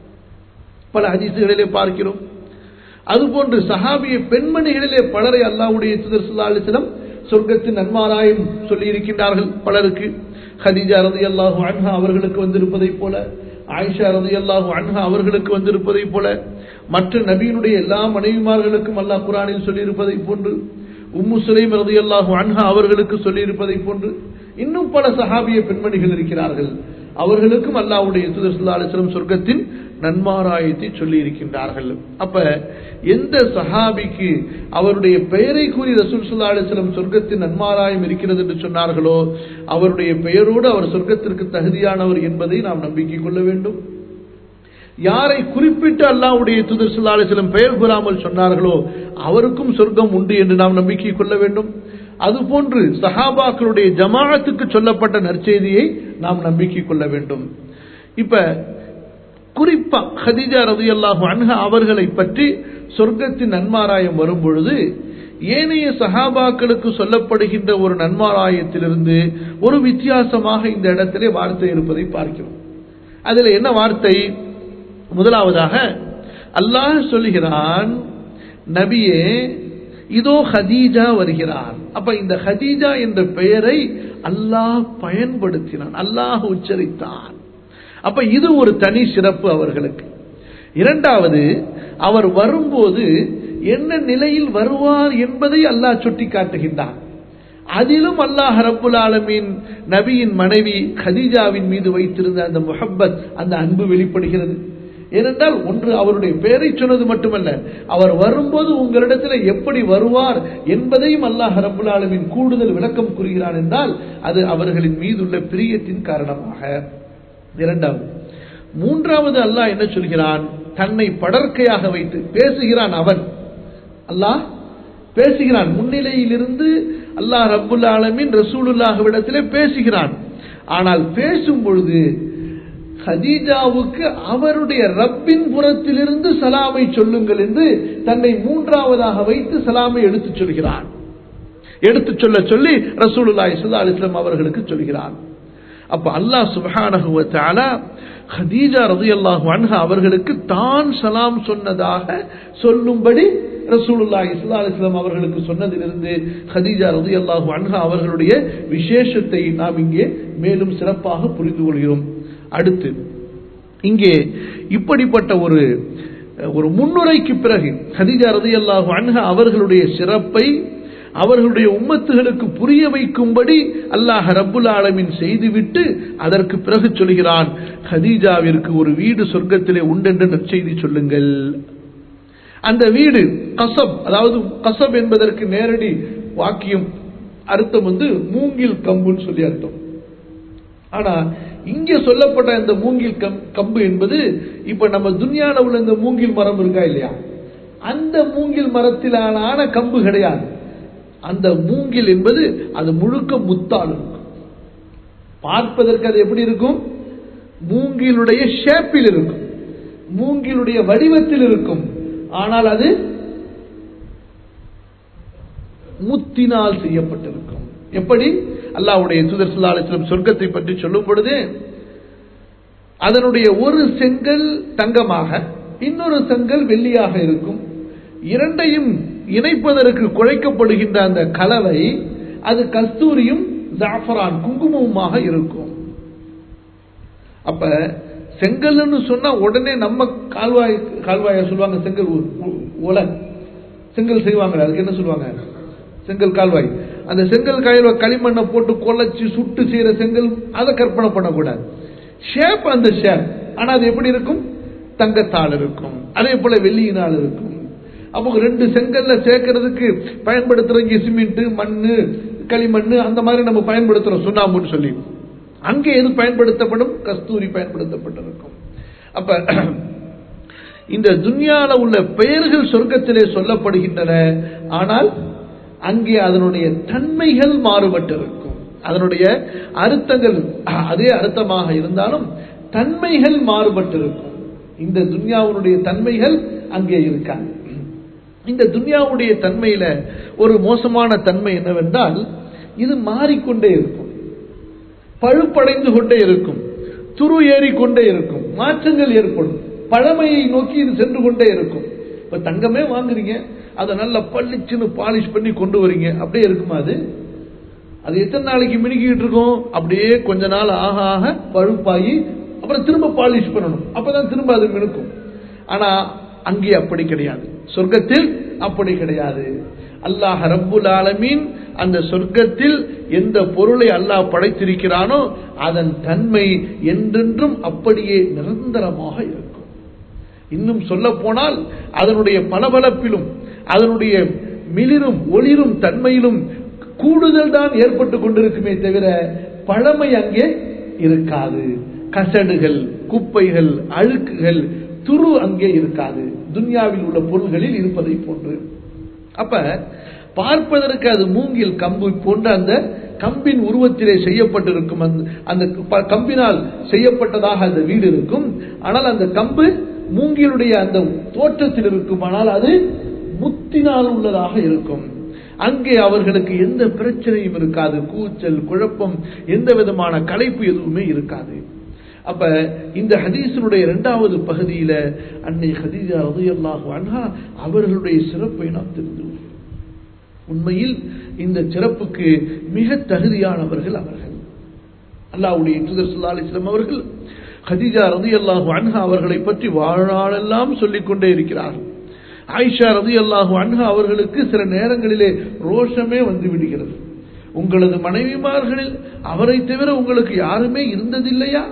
பல ஹதீசுகளிலே பார்க்கிறோம் அதுபோன்று சஹாபிய பெண்மணிகளிலே பலரை அல்லாவுடைய தூதர் சுல்லாலிஸ்லம் சொர்க்கத்தின் நன்மாராயம் சொல்லி இருக்கின்றார்கள் பலருக்கு ஹதீஜா ரதி அல்லாஹு அன்ஹா அவர்களுக்கு வந்திருப்பதைப் போல ஆயிஷா ரதி அல்லாஹு அன்ஹா அவர்களுக்கு வந்திருப்பதைப் போல மற்ற நபியினுடைய எல்லா மனைவிமார்களுக்கும் அல்லாஹ் குரானில் சொல்லியிருப்பதை போன்று உம்மு சுலைம் ரதி அல்லாஹு அன்ஹா அவர்களுக்கு சொல்லியிருப்பதை போன்று இன்னும் பல சஹாபிய பெண்மணிகள் இருக்கிறார்கள் அவர்களுக்கும் அல்லாவுடைய சுதர்சல்லாஸ்லம் சொர்க்கத்தின் நன்மாராயத்தை சொல்லி இருக்கின்றார்கள் அப்ப எந்த சஹாபிக்கு அவருடைய பெயரை கூறி ரசூல் சுல்லா அலிஸ்லம் சொர்க்கத்தின் நன்மாராயம் இருக்கிறது என்று சொன்னார்களோ அவருடைய பெயரோடு அவர் சொர்க்கத்திற்கு தகுதியானவர் என்பதை நாம் நம்பிக்கை கொள்ள வேண்டும் யாரை குறிப்பிட்டு அல்லாவுடைய தூதர் சுல்லா அலிஸ்லம் பெயர் கூறாமல் சொன்னார்களோ அவருக்கும் சொர்க்கம் உண்டு என்று நாம் நம்பிக்கை கொள்ள வேண்டும் அதுபோன்று சஹாபாக்களுடைய ஜமாஅத்துக்கு சொல்லப்பட்ட நற்செய்தியை நாம் நம்பிக்கை கொள்ள வேண்டும் இப்ப குறிப்பா ஹதிஜா ரதி அல்லாஹு அன்ஹா அவர்களை பற்றி சொர்க்கத்தின் நன்மாராயம் வரும் பொழுது ஏனைய சஹாபாக்களுக்கு சொல்லப்படுகின்ற ஒரு நன்மாராயத்திலிருந்து ஒரு வித்தியாசமாக இந்த இடத்திலே வார்த்தை இருப்பதை பார்க்கிறோம் அதுல என்ன வார்த்தை முதலாவதாக அல்லாஹ் சொல்லுகிறான் நபியே இதோ ஹதீஜா வருகிறார் அப்ப இந்த ஹதீஜா என்ற பெயரை அல்லாஹ் பயன்படுத்தினான் அல்லாஹ் உச்சரித்தான் அப்ப இது ஒரு தனி சிறப்பு அவர்களுக்கு இரண்டாவது அவர் வரும்போது என்ன நிலையில் வருவார் என்பதை அல்லாஹ் சுட்டி காட்டுகின்றான் அதிலும் அல்லாஹ் ரப்புல் ஆலமீன் நபியின் மனைவி ஹதீஜாவின் மீது வைத்திருந்த அந்த முஹப்பத் அந்த அன்பு வெளிப்படுகிறது ஏனென்றால் ஒன்று அவருடைய பெயரை சொன்னது மட்டுமல்ல அவர் வரும்போது உங்களிடத்தில் எப்படி வருவார் என்பதையும் அல்லாஹ் ரபுல் ஆலமின் கூடுதல் விளக்கம் கூறுகிறான் என்றால் அது அவர்களின் மீதுள்ள பிரியத்தின் காரணமாக இரண்டாவது மூன்றாவது அல்லாஹ் என்ன சொல்கிறான் தன்னை படற்கையாக வைத்து பேசுகிறான் அவன் அல்லாஹ் பேசுகிறான் முன்னிலையிலிருந்து அல்லாஹ் ரபுல் ஆலமின் ரசூலுல்லாஹ்விடத்திலே பேசுகிறான் ஆனால் பேசும் பொழுது ஹதீஜாவுக்கு அவருடைய ரப்பின் புறத்திலிருந்து சலாமை சொல்லுங்கள் என்று தன்னை மூன்றாவதாக வைத்து சலாமை எடுத்துச் சொல்கிறான் எடுத்துச் சொல்ல சொல்லி ரசூலுல்லாஹி ஸல்லல்லாஹு அலைஹி வஸல்லம் அவர்களுக்கு சொல்கிறான் அப்ப அல்லாஹ் சுப்ஹானஹு வ தஆலா ஹதீஜா ரலியல்லாஹு அன்ஹா அவர்களுக்கு தான் சலாம் சொன்னதாக சொல்லும்படி ரசூலுல்லாஹி ஸல்லல்லாஹு அலைஹி வஸல்லம் அவர்களுக்கு சொன்னதிலிருந்து ஹதீஜா ரலியல்லாஹு அன்ஹா அவர்களுடைய விசேஷத்தை நாம் இங்கே மேலும் சிறப்பாக புரிந்து கொள்கிறோம் அடுத்து இங்கே இப்படிப்பட்ட ஒரு ஒரு முன்னுரைக்கு பிறகு ஹதீஜா ரலியல்லாஹு அன்ஹா அவர்களுடைய சிறப்பை அவர்களுடைய உம்மத்துகளுக்கு புரிய வைக்கும்படி அல்லாஹ் ரப்புல் ஆலமின் செய்துவிட்டு அதற்கு பிறகு சொல்கிறான் ஹதீஜாவிற்கு ஒரு வீடு சொர்க்கத்திலே உண்டென்று நற்செய்தி சொல்லுங்கள் அந்த வீடு கசப் அதாவது கசப் என்பதற்கு நேரடி வாக்கியம் அர்த்தம் வந்து மூங்கில் கம்புன்னு சொல்லி அர்த்தம் ஆனா இங்க சொல்லப்பட்ட இந்த மூங்கில் கம் கம்பு என்பது இப்ப நம்ம துன்யால உள்ள இந்த மூங்கில் மரம் இருக்கா இல்லையா அந்த மூங்கில் மரத்திலான கம்பு கிடையாது அந்த மூங்கில் என்பது அது முழுக்க முத்தால் இருக்கும் பார்ப்பதற்கு அது எப்படி இருக்கும் மூங்கிலுடைய ஷேப்பில் இருக்கும் மூங்கிலுடைய வடிவத்தில் இருக்கும் ஆனால் அது முத்தினால் செய்யப்பட்டிருக்கும் எப்படி அல்லாவுடைய தூதர் ஸல்லல்லாஹு அலைஹி வஸல்லம் சொர்க்கத்தை பற்றி சொல்லும் பொழுது அதனுடைய ஒரு செங்கல் தங்கமாக இன்னொரு செங்கல் வெள்ளியாக இருக்கும் இரண்டையும் இணைப்பதற்கு குழைக்கப்படுகின்ற அந்த கலவை அது கஸ்தூரியும் ஜாஃபரான் குங்குமமுமாக இருக்கும் அப்ப செங்கல்னு சொன்னா உடனே நம்ம கால்வாய் கால்வாய சொல்லுவாங்க செங்கல் உ- உ- உலை செங்கல் செய்வாங்க அதுக்கு என்ன சொல்லுவாங்க செங்கல் கால்வாய் அந்த செங்கல் கால்வாய் களிமண்ணை போட்டு கொலைச்சு சுட்டு செய்யற செங்கல் அதை கற்பனை பண்ணக்கூடாது ஷேப் அந்த ஷேப் ஆனா அது எப்படி இருக்கும் தங்கத்தால் இருக்கும் அதே போல வெள்ளியினால் இருக்கும் அப்போ ரெண்டு செங்கல்ல சேர்க்கறதுக்கு பயன்படுத்துற இங்க சிமெண்ட் மண்ணு களிமண்ணு அந்த மாதிரி நம்ம பயன்படுத்துறோம் சுண்ணாம்புன்னு சொல்லி அங்கே எது பயன்படுத்தப்படும் கஸ்தூரி பயன்படுத்தப்பட்டிருக்கும் அப்ப இந்த துன்யால உள்ள பெயர்கள் சொர்க்கத்திலே சொல்லப்படுகின்றன ஆனால் அங்கே அதனுடைய தன்மைகள் மாறுபட்டிருக்கும் அதனுடைய அர்த்தங்கள் அதே அர்த்தமாக இருந்தாலும் தன்மைகள் மாறுபட்டிருக்கும் இந்த துன்யாவுடைய தன்மைகள் அங்கே இருக்காது இந்த துன்யாவுடைய தன்மையில ஒரு மோசமான தன்மை என்னவென்றால் இது மாறிக்கொண்டே இருக்கும் பழுப்படைந்து கொண்டே இருக்கும் துரு ஏறிக்கொண்டே இருக்கும் மாற்றங்கள் ஏற்படும் பழமையை நோக்கி இது சென்று கொண்டே இருக்கும் இப்ப தங்கமே வாங்குறீங்க அதை நல்லா பளிச்சுன்னு பாலிஷ் பண்ணி கொண்டு வரீங்க அப்படியே இருக்குமா அது அது எத்தனை நாளைக்கு மினுக்கிட்டு இருக்கும் அப்படியே கொஞ்ச நாள் ஆக ஆக பழுப்பாகி அப்புறம் திரும்ப பாலிஷ் பண்ணணும் அப்பதான் திரும்ப அது மினுக்கும் ஆனா அங்கே அப்படி கிடையாது சொர்க்கத்தில் அப்படி கிடையாது அல்லாஹ் ரப்புல் ஆலமீன் அந்த சொர்க்கத்தில் எந்த பொருளை அல்லாஹ் படைத்திருக்கிறானோ அதன் தன்மை என்றென்றும் அப்படியே நிரந்தரமாக இருக்கும் இன்னும் சொல்ல போனால் அதனுடைய பளபளப்பிலும் அதனுடைய மிளிரும் ஒளிரும் தன்மையிலும் கூடுதல் தான் ஏற்பட்டு கொண்டிருக்குமே தவிர பழமை அங்கே இருக்காது கசடுகள் குப்பைகள் அழுக்குகள் துரு அங்கே இருக்காது துன்யாவில் உள்ள பொருள்களில் இருப்பதை போன்று அப்ப பார்ப்பதற்கு அது மூங்கில் கம்பு போன்ற அந்த கம்பின் உருவத்திலே செய்யப்பட்டிருக்கும் அந்த அந்த ப- கம்பினால் செய்யப்பட்டதாக அந்த வீடு இருக்கும் ஆனால் அந்த கம்பு மூங்கிலுடைய அந்த தோற்றத்தில் இருக்கும் ஆனால் அது முத்தினால் உள்ளதாக இருக்கும் அங்கே அவர்களுக்கு எந்த பிரச்சனையும் இருக்காது கூச்சல் குழப்பம் எந்த விதமான களைப்பு எதுவுமே இருக்காது அப்ப இந்த ஹதீஸினுடைய இரண்டாவது பகுதியில அன்னை ஹதீஜா ரலியல்லாஹு அன்ஹா அவர்களுடைய சிறப்பை நாம் தெரிந்து கொள்கிறோம். உண்மையில் இந்த சிறப்புக்கு மிக தகுதியானவர்கள் அவர்கள் அல்லாஹ்வுடைய தூதர் ஸல்லல்லாஹு அலைஹி வஸல்லம் அவர்கள் ஹதீஜா ரலியல்லாஹு அன்ஹா அவர்களை பற்றி வாழ்நாளெல்லாம் சொல்லிக் கொண்டே இருக்கிறார்கள் ஆயிஷா ரலியல்லாஹு அன்ஹா அவர்களுக்கு சில நேரங்களிலே ரோஷமே வந்து விடுகிறது உங்களது மனைவிமார்களில் அவரை தவிர உங்களுக்கு யாருமே இருந்ததில்லையா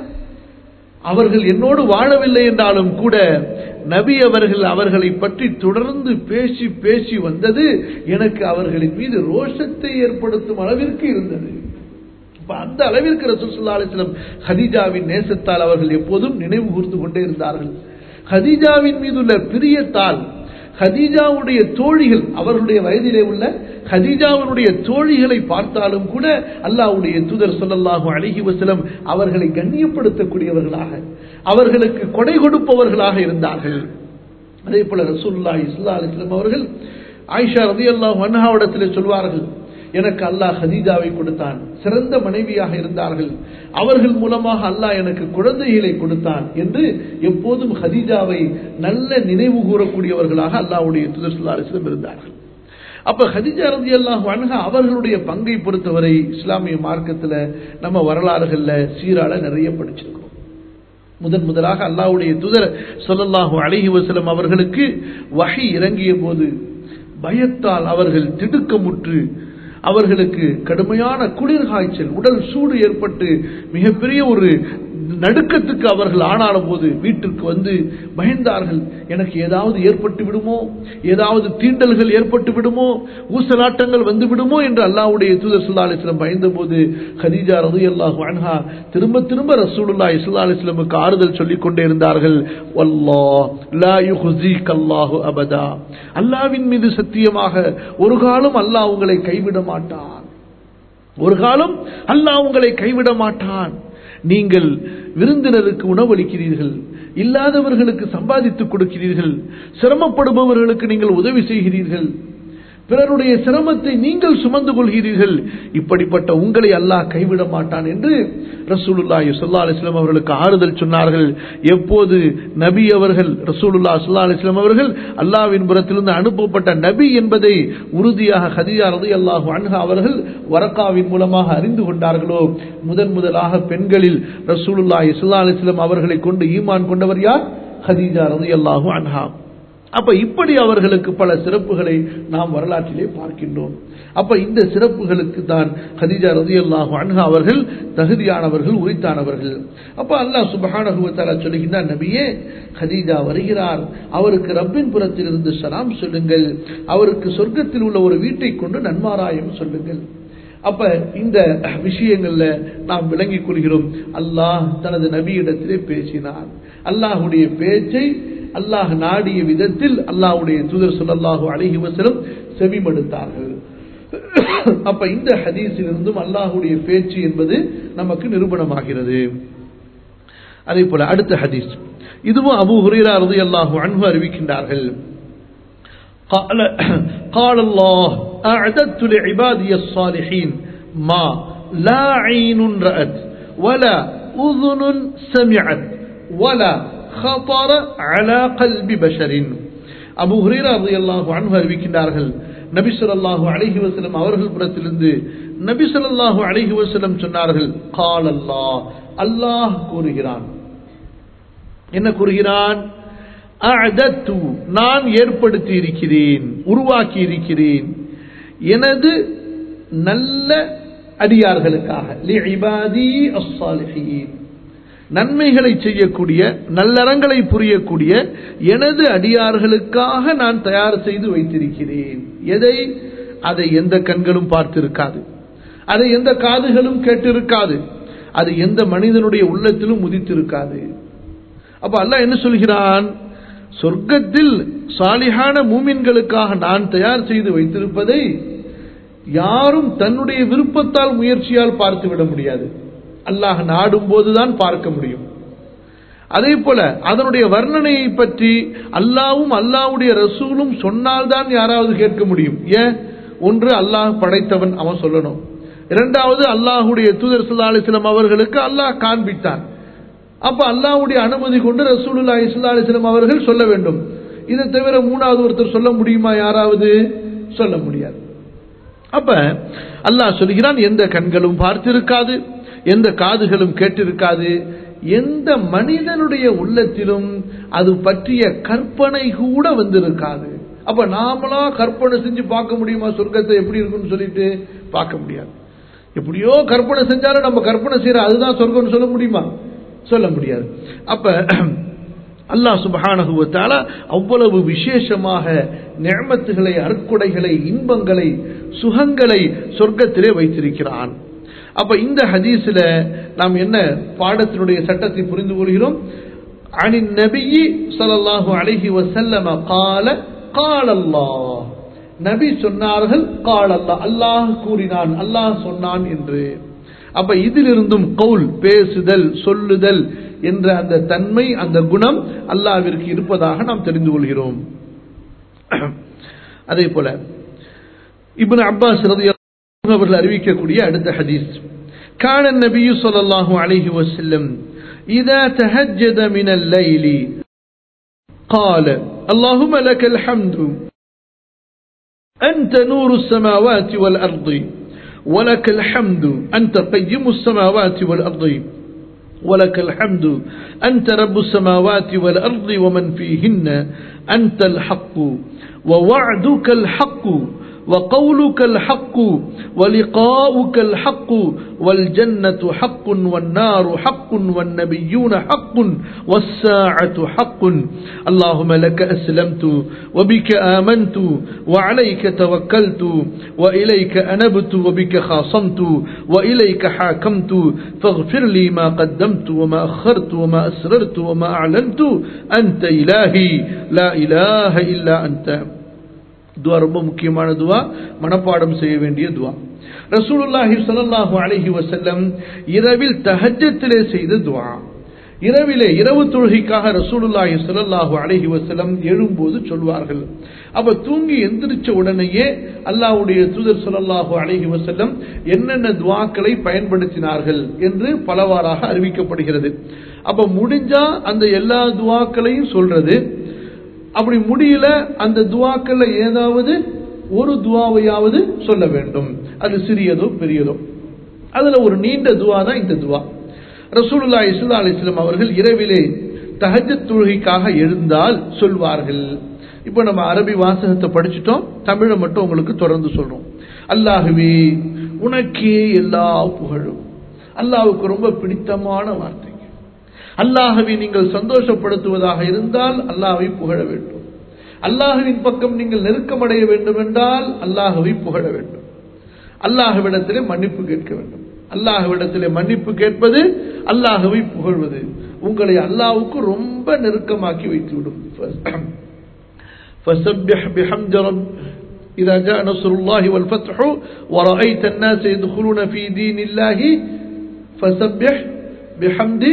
அவர்கள் என்னோடு வாழவில்லை என்றாலும் கூட நபி அவர்கள் அவர்களை பற்றி தொடர்ந்து பேசி பேசி வந்தது எனக்கு அவர்களின் மீது ரோஷத்தை ஏற்படுத்தும் அளவிற்கு இருந்தது அப்ப அந்த அளவிற்கு ரசூல் ஸல்லல்லாஹு அலைஹி வஸல்லம் ஹதீஜாவின் நேசத்தால் அவர்கள் எப்போதும் நினைவு கூர்ந்து கொண்டே இருந்தார்கள் ஹதீஜாவின் மீதுள்ள பிரியத்தால் ஹதீஜாவுடைய தோழிகள் அவர்களுடைய வயதிலே உள்ள ஹதீஜாவுடைய தோழிகளை பார்த்தாலும் கூட அல்லாஹ்வுடைய தூதர் ஸல்லல்லாஹு அலைஹி வஸல்லம் அவர்களை கண்ணியப்படுத்தக்கூடியவர்களாக அவர்களுக்கு கொடை கொடுப்பவர்களாக இருந்தார்கள் அதே போல ரசூலுல்லாஹி ஸல்லல்லாஹு அலைஹி வஸல்லம் அவர்கள் ஆயிஷா ரலியல்லாஹு அன்ஹாவிடத்திலே சொல்வார்கள் எனக்கு அல்லாஹ் ஹதீஜாவை கொடுத்தான் சிறந்த மனைவியாக இருந்தார்கள் அவர்கள் மூலமாக அல்லாஹ் எனக்கு குழந்தைகளை கொடுத்தான் என்று எப்போதும் ஹதீஜாவை நல்ல நினைவு கூறக்கூடியவர்களாக அல்லாஹ்வுடைய தூதர் ஸல்லல்லாஹு அலைஹி வஸல்லம் இருந்தார்கள் அப்ப ஹதிஜா ரதி அல்லாஹ் அன்ஹா அவர்களுடைய பங்கை பொறுத்தவரை இஸ்லாமிய மார்க்கத்துல நம்ம வரலாறுகள்ல சீரால நிறைய படிச்சிருக்கோம் முதன் முதலாக அல்லாஹ்வுடைய தூதர் ஸல்லல்லாஹு அலைஹி வஸல்லம் அவர்களுக்கு வஹி இறங்கிய போது பயத்தால் அவர்கள் திடுக்கமுற்று அவர்களுக்கு கடுமையான குளிர் காய்ச்சல் உடல் சூடு ஏற்பட்டு மிகப்பெரிய ஒரு நடுக்கத்துக்கு அவர்கள் ஆனான போது வீட்டிற்கு வந்து பயந்தார்கள் எனக்கு ஏதாவது ஏற்பட்டு விடுமோ ஏதாவது தீண்டல்கள் ஏற்பட்டு விடுமோ ஊசலாட்டங்கள் வந்து விடுமோ என்று அல்லாஹ்வுடைய தூதர் ஸல்லல்லாஹு அலைஹி வஸல்லம் பயந்த போது ஹதீஜா ரலியல்லாஹு அன்ஹா திரும்ப திரும்ப ரசூலுல்லாஹி ஸல்லல்லாஹு அலைஹி வஸல்லமுக்கு ஆறுதல் சொல்லிக் கொண்டே இருந்தார்கள் வல்லாஹ் லா யுஹ்ஸீகல்லாஹு அபதா அல்லாஹ்வின் மீது சத்தியமாக ஒரு காலம் அல்லாஹ் உங்களை கைவிட மாட்டான் ஒரு காலம் அல்லாஹ் உங்களை கைவிட மாட்டான் நீங்கள் விருந்தினருக்கு உணவளிக்கிறீர்கள் இல்லாதவர்களுக்கு சம்பாதித்துக் கொடுக்கிறீர்கள் சிரமப்படுபவர்களுக்கு நீங்கள் உதவி செய்கிறீர்கள் பிறருடைய சிரமத்தை நீங்கள் சுமந்து கொள்கிறீர்கள் இப்படிப்பட்ட உங்களை அல்லாஹ் கைவிட மாட்டான் என்று ரசூலுல்லாஹி ஸல்லல்லாஹு அலைஹி வஸல்லம் அவர்களுக்கு ஆறுதல் சொன்னார்கள் எப்போது நபி அவர்கள் ரசூலுல்லாஹி ஸல்லல்லாஹு அலைஹி வஸல்லம் அவர்கள் அல்லாஹ்வின் புறத்திலிருந்து அனுப்பப்பட்ட நபி என்பதை உறுதியாக ஹதீஜா ரலியல்லாஹு அன்ஹா அவர்கள் வரக்காவின் மூலமாக அறிந்து கொண்டார்களோ முதன் முதலாக பெண்களில் ரசூலுல்லாஹி ஸல்லல்லாஹு அலைஹி வஸல்லம் அவர்களை கொண்டு ஈமான் கொண்டவர் யார் ஹதீஜா ரலியல்லாஹு அன்ஹா அப்ப இப்படி அவர்களுக்கு பல சிறப்புகளை நாம் வரலாற்றிலே பார்க்கின்றோம் அப்ப இந்த சிறப்புகளுக்கு தான் ஹதீஜா ரதியல்லாஹு அன்ஹா அவர்கள் தகுதியானவர்கள் உரித்தானவர்கள் அப்ப அல்லாஹ் சுப்ஹானஹு வ தஆலா சொல்லுகின்றார் நபியே ஹதீஜா வருகிறார் அவருக்கு ரப்பின் புறத்திலிருந்து சலாம் சொல்லுங்கள் அவருக்கு சொர்க்கத்தில் உள்ள ஒரு வீட்டை கொண்டு நன்மாராயம் சொல்லுங்கள் அப்ப இந்த விஷயங்கள்ல நாம் விளங்கிக் கொள்கிறோம் அல்லாஹ் தனது நபியிடத்திலே பேசினார் அல்லாஹுடைய பேச்சை அல்லாஹ் நாடிய விதத்தில் அல்லாஹ்வுடைய தூதர் ஸல்லல்லாஹு அலைஹி வஸல்லம் செவிமடுத்தார்கள் அப்ப இந்த ஹதீஸில் இருந்தும் அல்லாஹ்வுடைய பேச்சு என்பது நமக்கு நிரூபணமாகிறது அதே போல அடுத்த ஹதீஸ் இதுவும் அபூ ஹுரைரா ரலியல்லாஹு அன்ஹு அறிவிக்கின்றார்கள் قال قال الله أعددت لعبادي الصالحين ما لا عين رأت ولا أذن سمعت ولا خطر على قلب بشر அபு ஹுரேரா ரலியல்லாஹு அன்ஹு அறிவிக்கின்றார்கள் நபி ஸல்லல்லாஹு அலைஹி வஸல்லம் அவர்கள் புறத்திலிருந்து நபி ஸல்லல்லாஹு அலைஹி வஸல்லம் சொன்னார்கள் கால் அல்லாஹ் அல்லாஹ் கூறுகிறான் என்ன கூறுகிறான் அஅதத்து நான் ஏற்படுத்தி இருக்கிறேன் உருவாக்கி இருக்கிறேன் எனது நல்ல அடியார்களுக்காக லிஇபாதி அஸ்ஸாலிஹீன் நன்மைகளை செய்யக்கூடிய நல்லறங்களை புரியக்கூடிய எனது அடியார்களுக்காக நான் தயார் செய்து வைத்திருக்கிறேன் எதை அதை எந்த கண்களும் பார்த்திருக்காது அதை எந்த காதுகளும் கேட்டிருக்காது அது எந்த மனிதனுடைய உள்ளத்திலும் முதித்திருக்காது அப்ப அல்லாஹ் என்ன சொல்கிறான் சொர்க்கத்தில் சாலிஹான மூமின்களுக்காக நான் தயார் செய்து வைத்திருப்பதை யாரும் தன்னுடைய விருப்பத்தால் முயற்சியால் பார்த்து விட முடியாது அல்லாஹ் நாடும் போதுதான் பார்க்க முடியும் அதே போல அதனுடைய வர்ணனையை பற்றி அல்லாவும் அல்லாவுடைய ரசூலும் சொன்னால்தான் யாராவது கேட்க முடியும் ஏன் ஒன்று அல்லாஹ் படைத்தவன் அவன் சொல்லணும் இரண்டாவது அல்லாஹுடைய தூதர் சுல்லா அலிஸ்லாம் அவர்களுக்கு அல்லாஹ் காண்பித்தான் அப்ப அல்லாஹ்வுடைய அனுமதி கொண்டு ரசூலுல்லா இஸ்லா அலிஸ்லாம் அவர்கள் சொல்ல வேண்டும் இதை தவிர மூணாவது ஒருத்தர் சொல்ல முடியுமா யாராவது சொல்ல முடியாது அப்ப அல்லாஹ் சொல்கிறான் எந்த கண்களும் பார்த்திருக்காது எந்த காதுகளும் கேட்டிருக்காது எந்த மனிதனுடைய உள்ளத்திலும் அது பற்றிய கற்பனை கூட வந்திருக்காது அப்ப நாமளா கற்பனை செஞ்சு பார்க்க முடியுமா சொர்க்கத்தை எப்படி இருக்குன்னு சொல்லிட்டு பார்க்க முடியாது எப்படியோ கற்பனை செஞ்சாலும் நம்ம கற்பனை செய்யற அதுதான் சொர்க்கம்னு சொல்ல முடியுமா சொல்ல முடியாது அப்ப அல்லாஹ் சுபஹானகுவத்தால அவ்வளவு விசேஷமாக நியமத்துகளை அற்கொடைகளை இன்பங்களை சுகங்களை சொர்க்கத்திலே வைத்திருக்கிறான் அப்ப இந்த ஹதீஸ்ல நாம் என்ன பாடத்தினுடைய சட்டத்தை புரிந்து கொள்கிறோம் عن النبي صلى الله عليه وسلم قال قال الله நபி சொன்னார்கள் قال الله அல்லாஹ் கூறினான் அல்லாஹ் சொன்னான் என்று அப்ப இதிலிருந்தும் கவுல் பேசுதல் சொல்லுதல் என்ற அந்த தன்மை அந்த குணம் அல்லாவிற்கு இருப்பதாக நாம் தெரிந்து கொள்கிறோம் அதே போல இப்னு அப்பாஸ் ரதி அவர்கள் அறிவிக்கக்கூடிய அடுத்த ஹதீஸ் كان النبي صلى الله عليه وسلم إذا تهجد من الليل قال اللهم لك الحمد أنت نور السماوات والأرض ولك الحمد أنت قيم السماوات والأرض ولك الحمد أنت رب السماوات والأرض ومن فيهن أنت الحق ووعدك الحق وقولك الحق ولقاؤك الحق والجنة حق والنار حق والنبيون حق والساعة حق اللهم لك أسلمت وبك آمنت وعليك توكلت وإليك أنبت وبك خاصمت وإليك حاكمت فاغفر لي ما قدمت وما أخرت وما أسررت وما أعلنت أنت إلهي لا إله إلا أنت துவா ரொம்ப முக்கியமான துவா மனப்பாடம் செய்ய வேண்டிய துவா ரசூலுல்லாஹி ஸல்லல்லாஹு அலைஹி வஸல்லம் இரவில் தஹஜ்ஜத்திலே செய்த துவா இரவிலே இரவு தொழுகைக்காக ரசூலுல்லாஹி ஸல்லல்லாஹு அலைஹி வஸல்லம் எழும்போது சொல்வார்கள் அப்ப தூங்கி எந்திரிச்ச உடனேயே அல்லாஹ்வுடைய தூதர் ஸல்லல்லாஹு அலைஹி வஸல்லம் என்னென்ன துவாக்களை பயன்படுத்தினார்கள் என்று பலவாறாக அறிவிக்கப்படுகிறது அப்ப முடிஞ்சா அந்த எல்லா துவாக்களையும் சொல்றது அப்படி முடியல அந்த துவாக்கள்ல ஏதாவது ஒரு துவாவையாவது சொல்ல வேண்டும் அது சிறியதோ பெரியதோ அதுல ஒரு நீண்ட துவா தான் இந்த துவா ரசூலுல்லா இஸ்லா அலிஸ்லாம் அவர்கள் இரவிலே தஹஜத் தொழுகைக்காக எழுந்தால் சொல்வார்கள் இப்போ நம்ம அரபி வாசகத்தை படிச்சுட்டோம் தமிழை மட்டும் உங்களுக்கு தொடர்ந்து சொல்றோம் அல்லாஹுவே உனக்கே எல்லா புகழும் அல்லாஹுக்கு ரொம்ப பிடித்தமான வார்த்தை அல்லாஹவை நீங்கள் சந்தோஷப்படுத்துவதாக இருந்தால் அல்லாஹை புகழ வேண்டும் அல்லாஹுவின் பக்கம் நீங்கள் நெருக்கமடைய வேண்டும் என்றால் அல்லாஹுவை புகழ வேண்டும் அல்லாஹுவிடத்திலே மன்னிப்பு கேட்க வேண்டும் அல்லாஹுவிடத்திலே மன்னிப்பு கேட்பது அல்லாஹுவை புகழ்வது உங்களை அல்லாஹுக்கு ரொம்ப நெருக்கமாக்கி வைத்துவிடும் فسبح بحمد رب إذا جاء نصر الله والفتح ورأيت الناس يدخلون في دين الله فسبح بحمد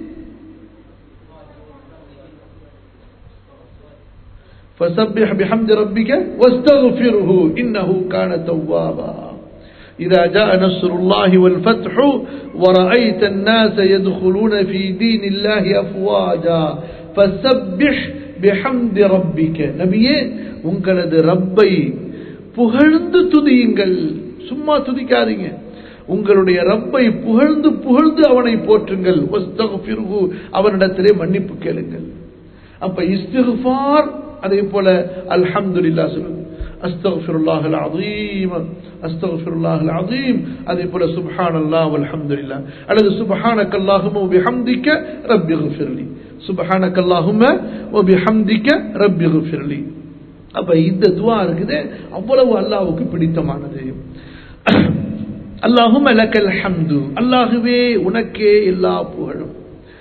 فسبح بحمد ربك واستغفره إنه كان توابا إذا جاء نصر الله والفتح ورأيت الناس يدخلون في دين الله أفواجا فسبح بحمد ربك நபியே உங்களது ரப்பை புகழ்ந்து துதியுங்கள் சும்மா துதிக்காதீங்க உங்களுடைய ரப்பை புகழ்ந்து புகழ்ந்து அவனை போற்றுங்கள் அவனிடத்திலே மன்னிப்பு கேளுங்கள் அப்ப இஸ்திஃபார் அதே போல அல்ஹம்துலில்லா சொல்லுங்க அஸ்தக்ஃபிருல்லாஹ் அலீம் அஸ்தக்ஃபிருல்லாஹ் அலீம் அதே போல சுப்ஹானல்லாஹ் வல்ஹம்துலில்லா அல்லது சுப்ஹானக அல்லாஹும்ம வபிஹம்திக ரப்பி இக்ஃபிர்லி சுப்ஹானக அல்லாஹும்ம வபிஹம்திக ரப்பி இக்ஃபிர்லி அப்ப இந்த துவா இருக்குது அவ்வளவு அல்லாஹ்வுக்கு பிடித்தமானது அல்லாஹும்ம லக்கல் ஹம்து அல்லாஹுவே உனக்கே எல்லா புகழும்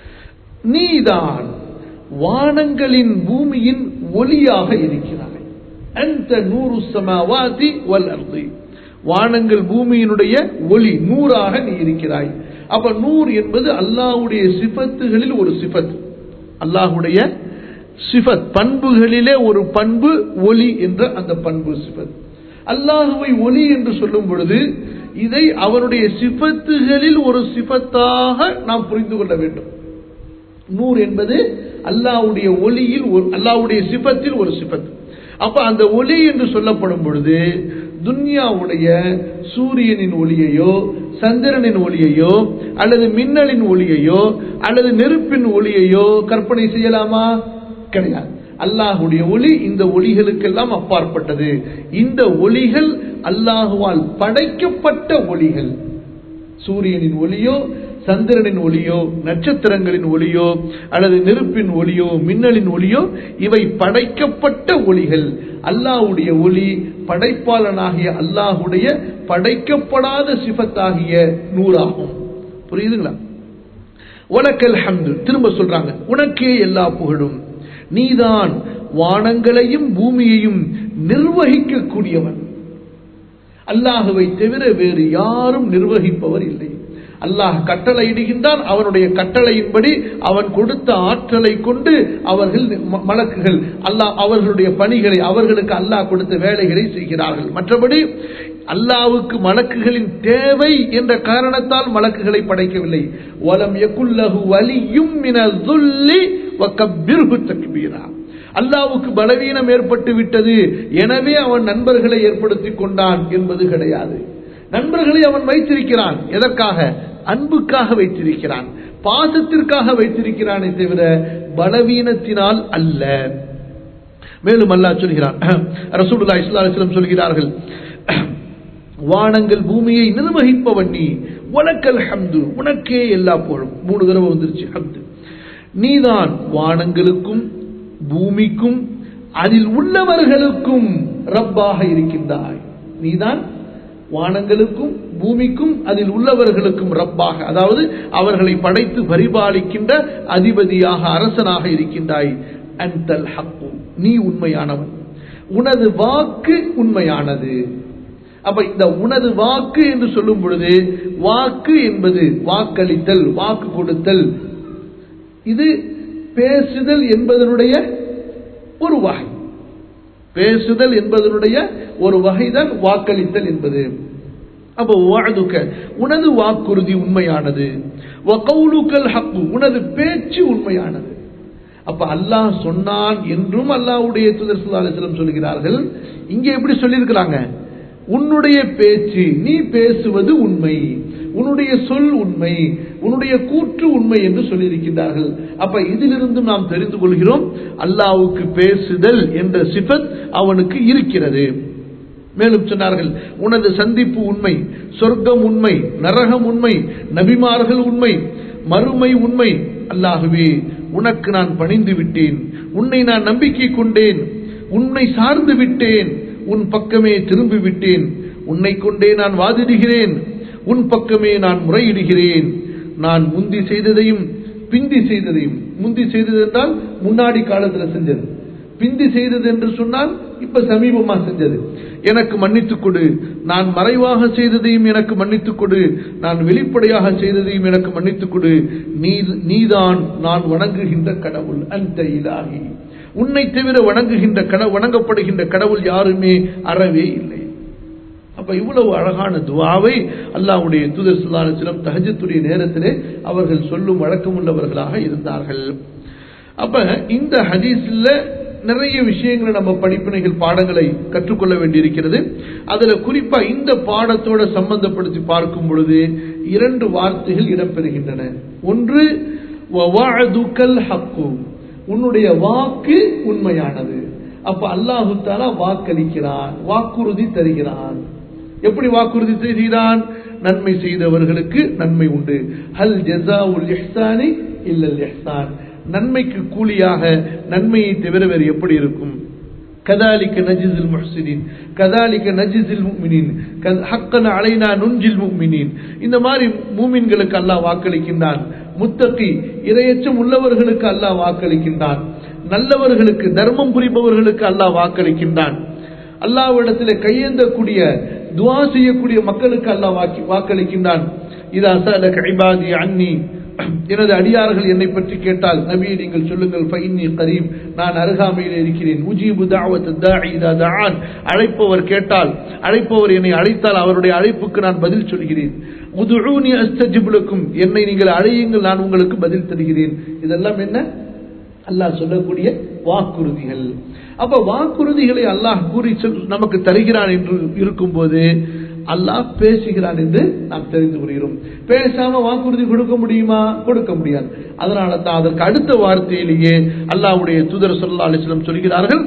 நீதான் வானங்களின் பூமியின் ஒளியாக இருக்கிறாய் அந்த நூறு சமாவாதி வல் அர்தி வானங்கள் பூமியினுடைய ஒளி நூறாக நீ இருக்கிறாய் அப்ப நூர் என்பது அல்லாஹுடைய சிபத்துகளில் ஒரு சிபத் அல்லாஹுடைய சிபத் பண்புகளிலே ஒரு பண்பு ஒளி என்ற அந்த பண்பு சிபத் அல்லாஹுவை ஒளி என்று சொல்லும் பொழுது இதை அவனுடைய சிபத்துகளில் ஒரு சிபத்தாக நாம் புரிந்து கொள்ள வேண்டும் நூர் என்பது அல்லாவுடைய ஒளியில் ஒரு அல்லாவுடைய சிபத்தில் ஒரு சிபத் அப்ப அந்த ஒளி என்று சொல்லப்படும் பொழுது துன்யாவுடைய சூரியனின் ஒளியையோ சந்திரனின் ஒளியையோ அல்லது மின்னலின் ஒளியையோ அல்லது நெருப்பின் ஒளியையோ கற்பனை செய்யலாமா கிடையாது அல்லாஹுடைய ஒளி இந்த ஒளிகளுக்கெல்லாம் அப்பாற்பட்டது இந்த ஒளிகள் அல்லாஹுவால் படைக்கப்பட்ட ஒளிகள் சூரியனின் ஒளியோ சந்திரனின் ஒளியோ நட்சத்திரங்களின் ஒளியோ அல்லது நெருப்பின் ஒளியோ மின்னலின் ஒளியோ இவை படைக்கப்பட்ட ஒளிகள் அல்லாஹுடைய ஒளி படைப்பாளனாகிய அல்லாஹுடைய படைக்கப்படாத சிபத்தாகிய நூறாகும் புரியுதுங்களா உனக்கல் ஹம்து திரும்ப சொல்றாங்க உனக்கே எல்லா புகழும் நீதான் வானங்களையும் பூமியையும் நிர்வகிக்கக்கூடியவன் அல்லாஹுவை தவிர வேறு யாரும் நிர்வகிப்பவர் இல்லை அல்லாஹ் கட்டளை இடுகின்றான் அவனுடைய கட்டளையின்படி அவன் கொடுத்த ஆற்றலை கொண்டு அவர்கள் மலக்குகள் அல்லாஹ் அவர்களுடைய பணிகளை அவர்களுக்கு அல்லாஹ் கொடுத்த வேலைகளை செய்கிறார்கள் மற்றபடி அல்லாவுக்கு மலக்குகளின் தேவை என்ற காரணத்தால் மலக்குகளை படைக்கவில்லை வலம் யகுல்லஹு வலியும் மினல் துல்லி வக்கப்பிர்ஹு தக்பீரா அல்லாவுக்கு பலவீனம் ஏற்பட்டு விட்டது எனவே அவன் நண்பர்களை ஏற்படுத்திக் கொண்டான் என்பது கிடையாது நண்பர்களை அவன் வைத்திருக்கிறான் எதற்காக அன்புக்காக வைத்திருக்கிறான் பாசத்திற்காக வைத்திருக்கிறானே தவிர பலவீனத்தினால் அல்ல மேலும் அல்லாஹ் சொல்கிறான் ரசூலுல்லா இஸ்லாம் சொல்கிறார்கள் வானங்கள் பூமியை நிர்வகிப்பவன் நீ உனக்கல் ஹம்து உனக்கே எல்லா போழும் மூணு தடவை வந்துருச்சு ஹம்து நீதான் வானங்களுக்கும் பூமிக்கும் அதில் உள்ளவர்களுக்கும் ரப்பாக இருக்கின்றாய் நீதான் வானங்களுக்கும் பூமிக்கும் அதில் உள்ளவர்களுக்கும் ரப்பாக அதாவது அவர்களை படைத்து பரிபாலிக்கின்ற அதிபதியாக அரசனாக இருக்கின்றாய் அந்தல் ஹக்கு நீ உண்மையானவன் உனது வாக்கு உண்மையானது அப்ப இந்த உனது வாக்கு என்று சொல்லும் பொழுது வாக்கு என்பது வாக்களித்தல் வாக்கு கொடுத்தல் இது பேசுதல் என்பதனுடைய ஒரு வகை பேசுதல் என்பதனுடைய ஒரு வகைதான் வாக்களித்தல் என்பது அப்போ வாதுக்க உனது வாக்குறுதி உண்மையானது ஹக்கு உனது பேச்சு உண்மையானது அப்ப அல்லாஹ் சொன்னான் என்றும் அல்லாஹ்வுடைய தூதர் சுல்லாஸ்லம் சொல்கிறார்கள் இங்கே எப்படி சொல்லியிருக்கிறாங்க உன்னுடைய பேச்சு நீ பேசுவது உண்மை உன்னுடைய சொல் உண்மை உன்னுடைய கூற்று உண்மை என்று சொல்லியிருக்கின்றார்கள் அப்ப இதிலிருந்து நாம் தெரிந்து கொள்கிறோம் அல்லாவுக்கு பேசுதல் என்ற சிபத் அவனுக்கு இருக்கிறது மேலும் சொன்னார்கள் உனது சந்திப்பு உண்மை சொர்க்கம் உண்மை நரகம் உண்மை நபிமார்கள் உண்மை மறுமை உண்மை அல்லாகவே உனக்கு நான் பணிந்து விட்டேன் உன்னை நான் நம்பிக்கை கொண்டேன் உன்னை சார்ந்து விட்டேன் உன் பக்கமே திரும்பி விட்டேன் உன்னை கொண்டே நான் வாதிடுகிறேன் உன் பக்கமே நான் முறையிடுகிறேன் நான் முந்தி செய்ததையும் பிந்தி செய்ததையும் முந்தி செய்தது என்றால் முன்னாடி காலத்தில் செஞ்சது பிந்தி செய்தது என்று சொன்னால் இப்ப சமீபமா செஞ்சது எனக்கு மன்னித்துக் கொடு நான் மறைவாக செய்ததையும் எனக்கு மன்னித்துக் கொடு நான் வெளிப்படையாக செய்ததையும் எனக்கு மன்னித்துக் கொடு நீ நீதான் நான் வணங்குகின்ற கடவுள் அந்த இலாகி உன்னை தவிர வணங்குகின்ற கட வணங்கப்படுகின்ற கடவுள் யாருமே அறவே இல்லை அப்ப இவ்வளவு அழகான துவாவை அல்லாவுடைய தூதர் சுல்லாசிலம் தஹஜத்துடைய நேரத்திலே அவர்கள் சொல்லும் வழக்கமுள்ளவர்களாக இருந்தார்கள் அப்ப இந்த ஹதீஸ்ல நிறைய விஷயங்களை நம்ம படிப்பினைகள் பாடங்களை கற்றுக்கொள்ள வேண்டியிருக்கிறது அதுல குறிப்பா இந்த பாடத்தோட சம்பந்தப்படுத்தி பார்க்கும் பொழுது இரண்டு வார்த்தைகள் இடம்பெறுகின்றன ஒன்று ஹக்கு உன்னுடைய வாக்கு உண்மையானது அப்ப அல்லாஹு தாலா வாக்களிக்கிறான் வாக்குறுதி தருகிறான் எப்படி வாக்குறுதி செய்கிறான் நன்மை செய்தவர்களுக்கு நன்மை உண்டு ஹல் ஜசா உல் இஹ்சானி இல்லல் இஹ்சான் நன்மைக்கு கூலியாக நன்மையை தவிர வேறு எப்படி இருக்கும் كذلك نجز المحسنين كذلك نجز المؤمنين حقا علينا ننجي المؤمنين இந்த மாதிரி மூமின்களுக்கு அல்லாஹ் வாக்களிக்கின்றான் முத்தகி இரையச்சம் உள்ளவர்களுக்கு அல்லாஹ் வாக்களிக்கின்றான் நல்லவர்களுக்கு தர்மம் புரிபவர்களுக்கு அல்லாஹ் வாக்களிக்கின்றான் அல்லாவிடத்தில் கையேந்தக்கூடிய துவா செய்யக்கூடிய மக்களுக்கு அல்லாஹ் வாக்களிக்கின்றான் இதா சலக இபாதி அன்னி எனது அடியார்கள் என்னை பற்றி கேட்டால் நபியை நீங்கள் சொல்லுங்கள் ஃபைன்னி கரீம் நான் அருகாமையில் இருக்கிறேன் உஜீபு தாவத் தாஇதா தஆன் அழைப்பவர் கேட்டால் அழைப்பவர் என்னை அழைத்தால் அவருடைய அழைப்புக்கு நான் பதில் சொல்கிறேன் உதுஊனி அஸ்தஜிப் லக்கும் என்னை நீங்கள் அழையுங்கள் நான் உங்களுக்கு பதில் தருகிறேன் இதெல்லாம் என்ன அல்லாஹ் சொல்லக்கூடிய வாக்குறுதிகள் அப்ப வாக்குறுதிகளை அல்லாஹ் கூறி நமக்கு தருகிறான் என்று இருக்கும்போது அல்லாஹ் பேசுகிறான் என்று நாம் தெரிந்து கொள்கிறோம் பேசாம வாக்குறுதி கொடுக்க முடியுமா கொடுக்க முடியாது அதனால தான் அதற்கு அடுத்த வார்த்தையிலேயே அல்லாஹ்வுடைய தூதர் சொல்லா அலிஸ்லம் சொல்கிறார்கள்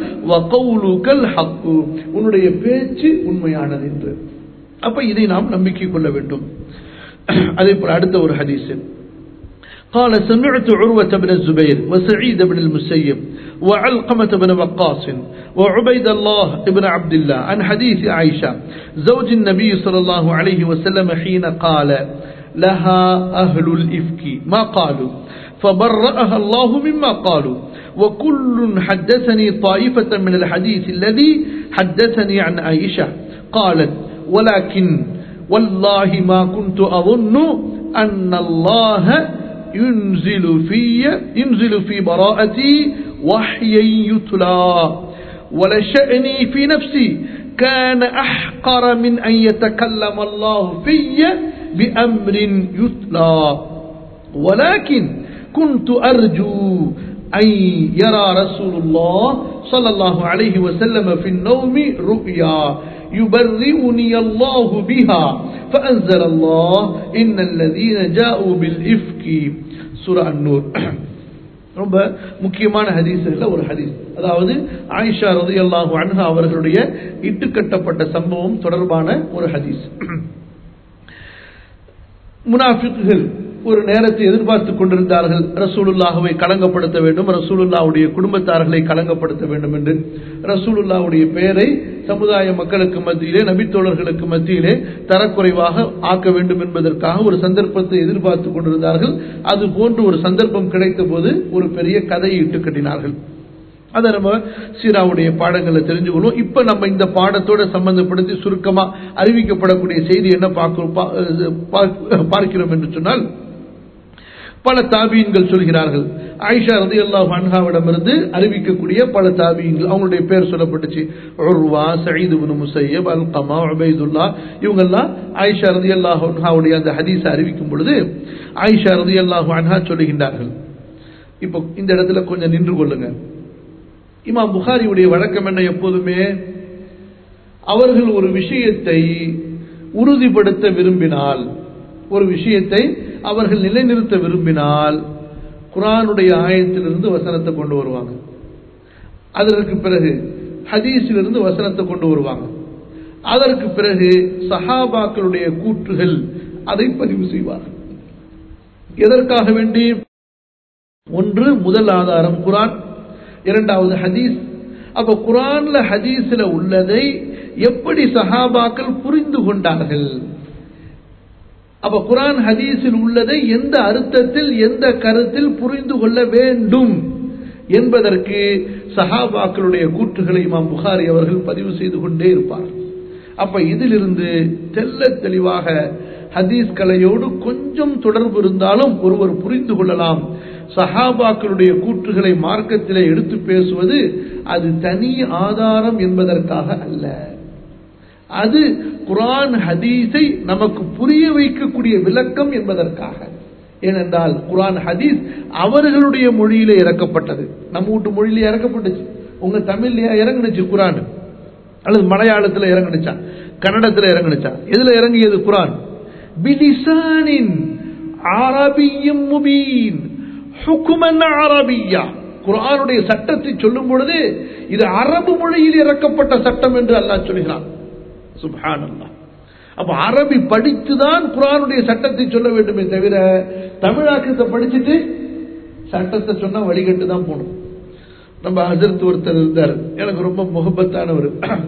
ஹக்கு உன்னுடைய பேச்சு உண்மையானது என்று அப்ப இதை நாம் நம்பிக்கை கொள்ள வேண்டும் அதே போல அடுத்த ஒரு ஹதீஸ் قال سمعت عروة بن الزبير وسعيد بن المسيب وعلقمة بن وقاص وعبيد الله بن عبد الله عن حديث عائشة زوج النبي صلى الله عليه وسلم حين قال لها أهل الإفك ما قالوا فبرأها الله مما قالوا وكل حدثني طائفة من الحديث الذي حدثني عن عائشة قالت ولكن والله ما كنت أظن أن الله ينزل في ينزل في براءتي وحيا يتلى ولشأني في نفسي كان أحقر من أن يتكلم الله في بأمر يتلى ولكن كنت أرجو أن يرى رسول الله صلى الله عليه وسلم في النوم رؤيا يبرئني الله بها فأنزل الله إن الذين جاءوا بالإفك سورة النور ரொம்ப முக்கியமான ஹதீஸ்ல ஒரு ஹதீஸ் அதாவது ஆயிஷா ரதி அல்லாஹு அன்ஹா அவர்களுடைய இட்டுக்கட்டப்பட்ட சம்பவம் தொடர்பான ஒரு ஹதீஸ் முனாஃபிக்குகள் ஒரு நேரத்தை எதிர்பார்த்து கொண்டிருந்தார்கள் ரசூலுல்லாஹுவை களங்கப்படுத்த வேண்டும் ரசூலுல்லாவுடைய குடும்பத்தார்களை களங்கப்படுத்த வேண்டும் என்று ரசூலுல்லாவுடைய பெயரை சமுதாய மக்களுக்கு மத்தியிலே நபித்தோழர்களுக்கு மத்தியிலே தரக்குறைவாக ஆக்க வேண்டும் என்பதற்காக ஒரு சந்தர்ப்பத்தை எதிர்பார்த்து கொண்டிருந்தார்கள் அது போன்று ஒரு சந்தர்ப்பம் கிடைத்த போது ஒரு பெரிய கதையை இட்டு கட்டினார்கள் அதை நம்ம சீராவுடைய பாடங்களை தெரிஞ்சுக்கணும் இப்ப நம்ம இந்த பாடத்தோட சம்பந்தப்படுத்தி சுருக்கமா அறிவிக்கப்படக்கூடிய செய்தி என்ன பார்க்கிறோம் என்று சொன்னால் பல தாபியன்கள் சொல்கிறார்கள் ஆயிஷா ரதி அல்லாஹ் அன்ஹாவிடமிருந்து அறிவிக்கக்கூடிய பல தாபியன்கள் அவங்களுடைய பேர் சொல்லப்பட்டுச்சு உர்வா சயீது பின் முசையப் அல் கமா உபைதுல்லா இவங்கெல்லாம் ஆயிஷா ரதி அல்லாஹ் அன்ஹாவுடைய அந்த ஹதீஸை அறிவிக்கும் பொழுது ஆயிஷா ரதி அல்லாஹ் அன்ஹா சொல்லுகின்றார்கள் இப்போ இந்த இடத்துல கொஞ்சம் நின்று கொள்ளுங்க இமாம் புகாரியுடைய வழக்கம் என்ன எப்போதுமே அவர்கள் ஒரு விஷயத்தை உறுதிப்படுத்த விரும்பினால் ஒரு விஷயத்தை அவர்கள் நிலைநிறுத்த விரும்பினால் குரானுடைய ஆயத்திலிருந்து வசனத்தை கொண்டு வருவாங்க அதற்கு பிறகு ஹதீஸிலிருந்து வசனத்தை கொண்டு வருவாங்க அதற்கு பிறகு சஹாபாக்களுடைய கூற்றுகள் அதை பதிவு செய்வார்கள் எதற்காக வேண்டி ஒன்று முதல் ஆதாரம் குரான் இரண்டாவது ஹதீஸ் அப்ப குரான்ல ஹதீஸ்ல உள்ளதை எப்படி சஹாபாக்கள் புரிந்து கொண்டார்கள் அப்ப குரான் ஹதீஸில் உள்ளதை எந்த அர்த்தத்தில் எந்த கருத்தில் புரிந்து கொள்ள வேண்டும் என்பதற்கு சஹாபாக்களுடைய கூற்றுகளை இமாம் புகாரி அவர்கள் பதிவு செய்து கொண்டே இருப்பார் அப்ப இதிலிருந்து தெல்ல தெளிவாக ஹதீஸ் கலையோடு கொஞ்சம் தொடர்பு இருந்தாலும் ஒருவர் புரிந்து கொள்ளலாம் சஹாபாக்களுடைய கூற்றுகளை மார்க்கத்திலே எடுத்து பேசுவது அது தனி ஆதாரம் என்பதற்காக அல்ல அது குரான் ஹதீஸை நமக்கு புரிய வைக்கக்கூடிய விளக்கம் என்பதற்காக ஏனென்றால் குரான் ஹதீஸ் அவர்களுடைய மொழியில இறக்கப்பட்டது நம்ம வீட்டு மொழியில இறக்கப்பட்டுச்சு உங்க தமிழ்லயா இறங்குனுச்சு குரான் அல்லது மலையாளத்துல இறங்குனுச்சா கன்னடத்துல இறங்குனுச்சா எதுல இறங்கியது குரான் பிலிசானின் அரபியும் முபீன் ஹுக்குமன் அரபியா குரானுடைய சட்டத்தை சொல்லும் பொழுது இது அரபு மொழியில் இறக்கப்பட்ட சட்டம் என்று அல்லாஹ் சொல்கிறான் சுபான் அல்லா அப்ப அரபி படித்துதான் குரானுடைய சட்டத்தை சொல்ல வேண்டுமே தவிர தமிழாக்கத்தை படிச்சுட்டு சட்டத்தை சொன்னா வழிகட்டு தான் போகணும் நம்ம ஹசரத் ஒருத்தர் இருந்தார் எனக்கு ரொம்ப முகபத்தானவர்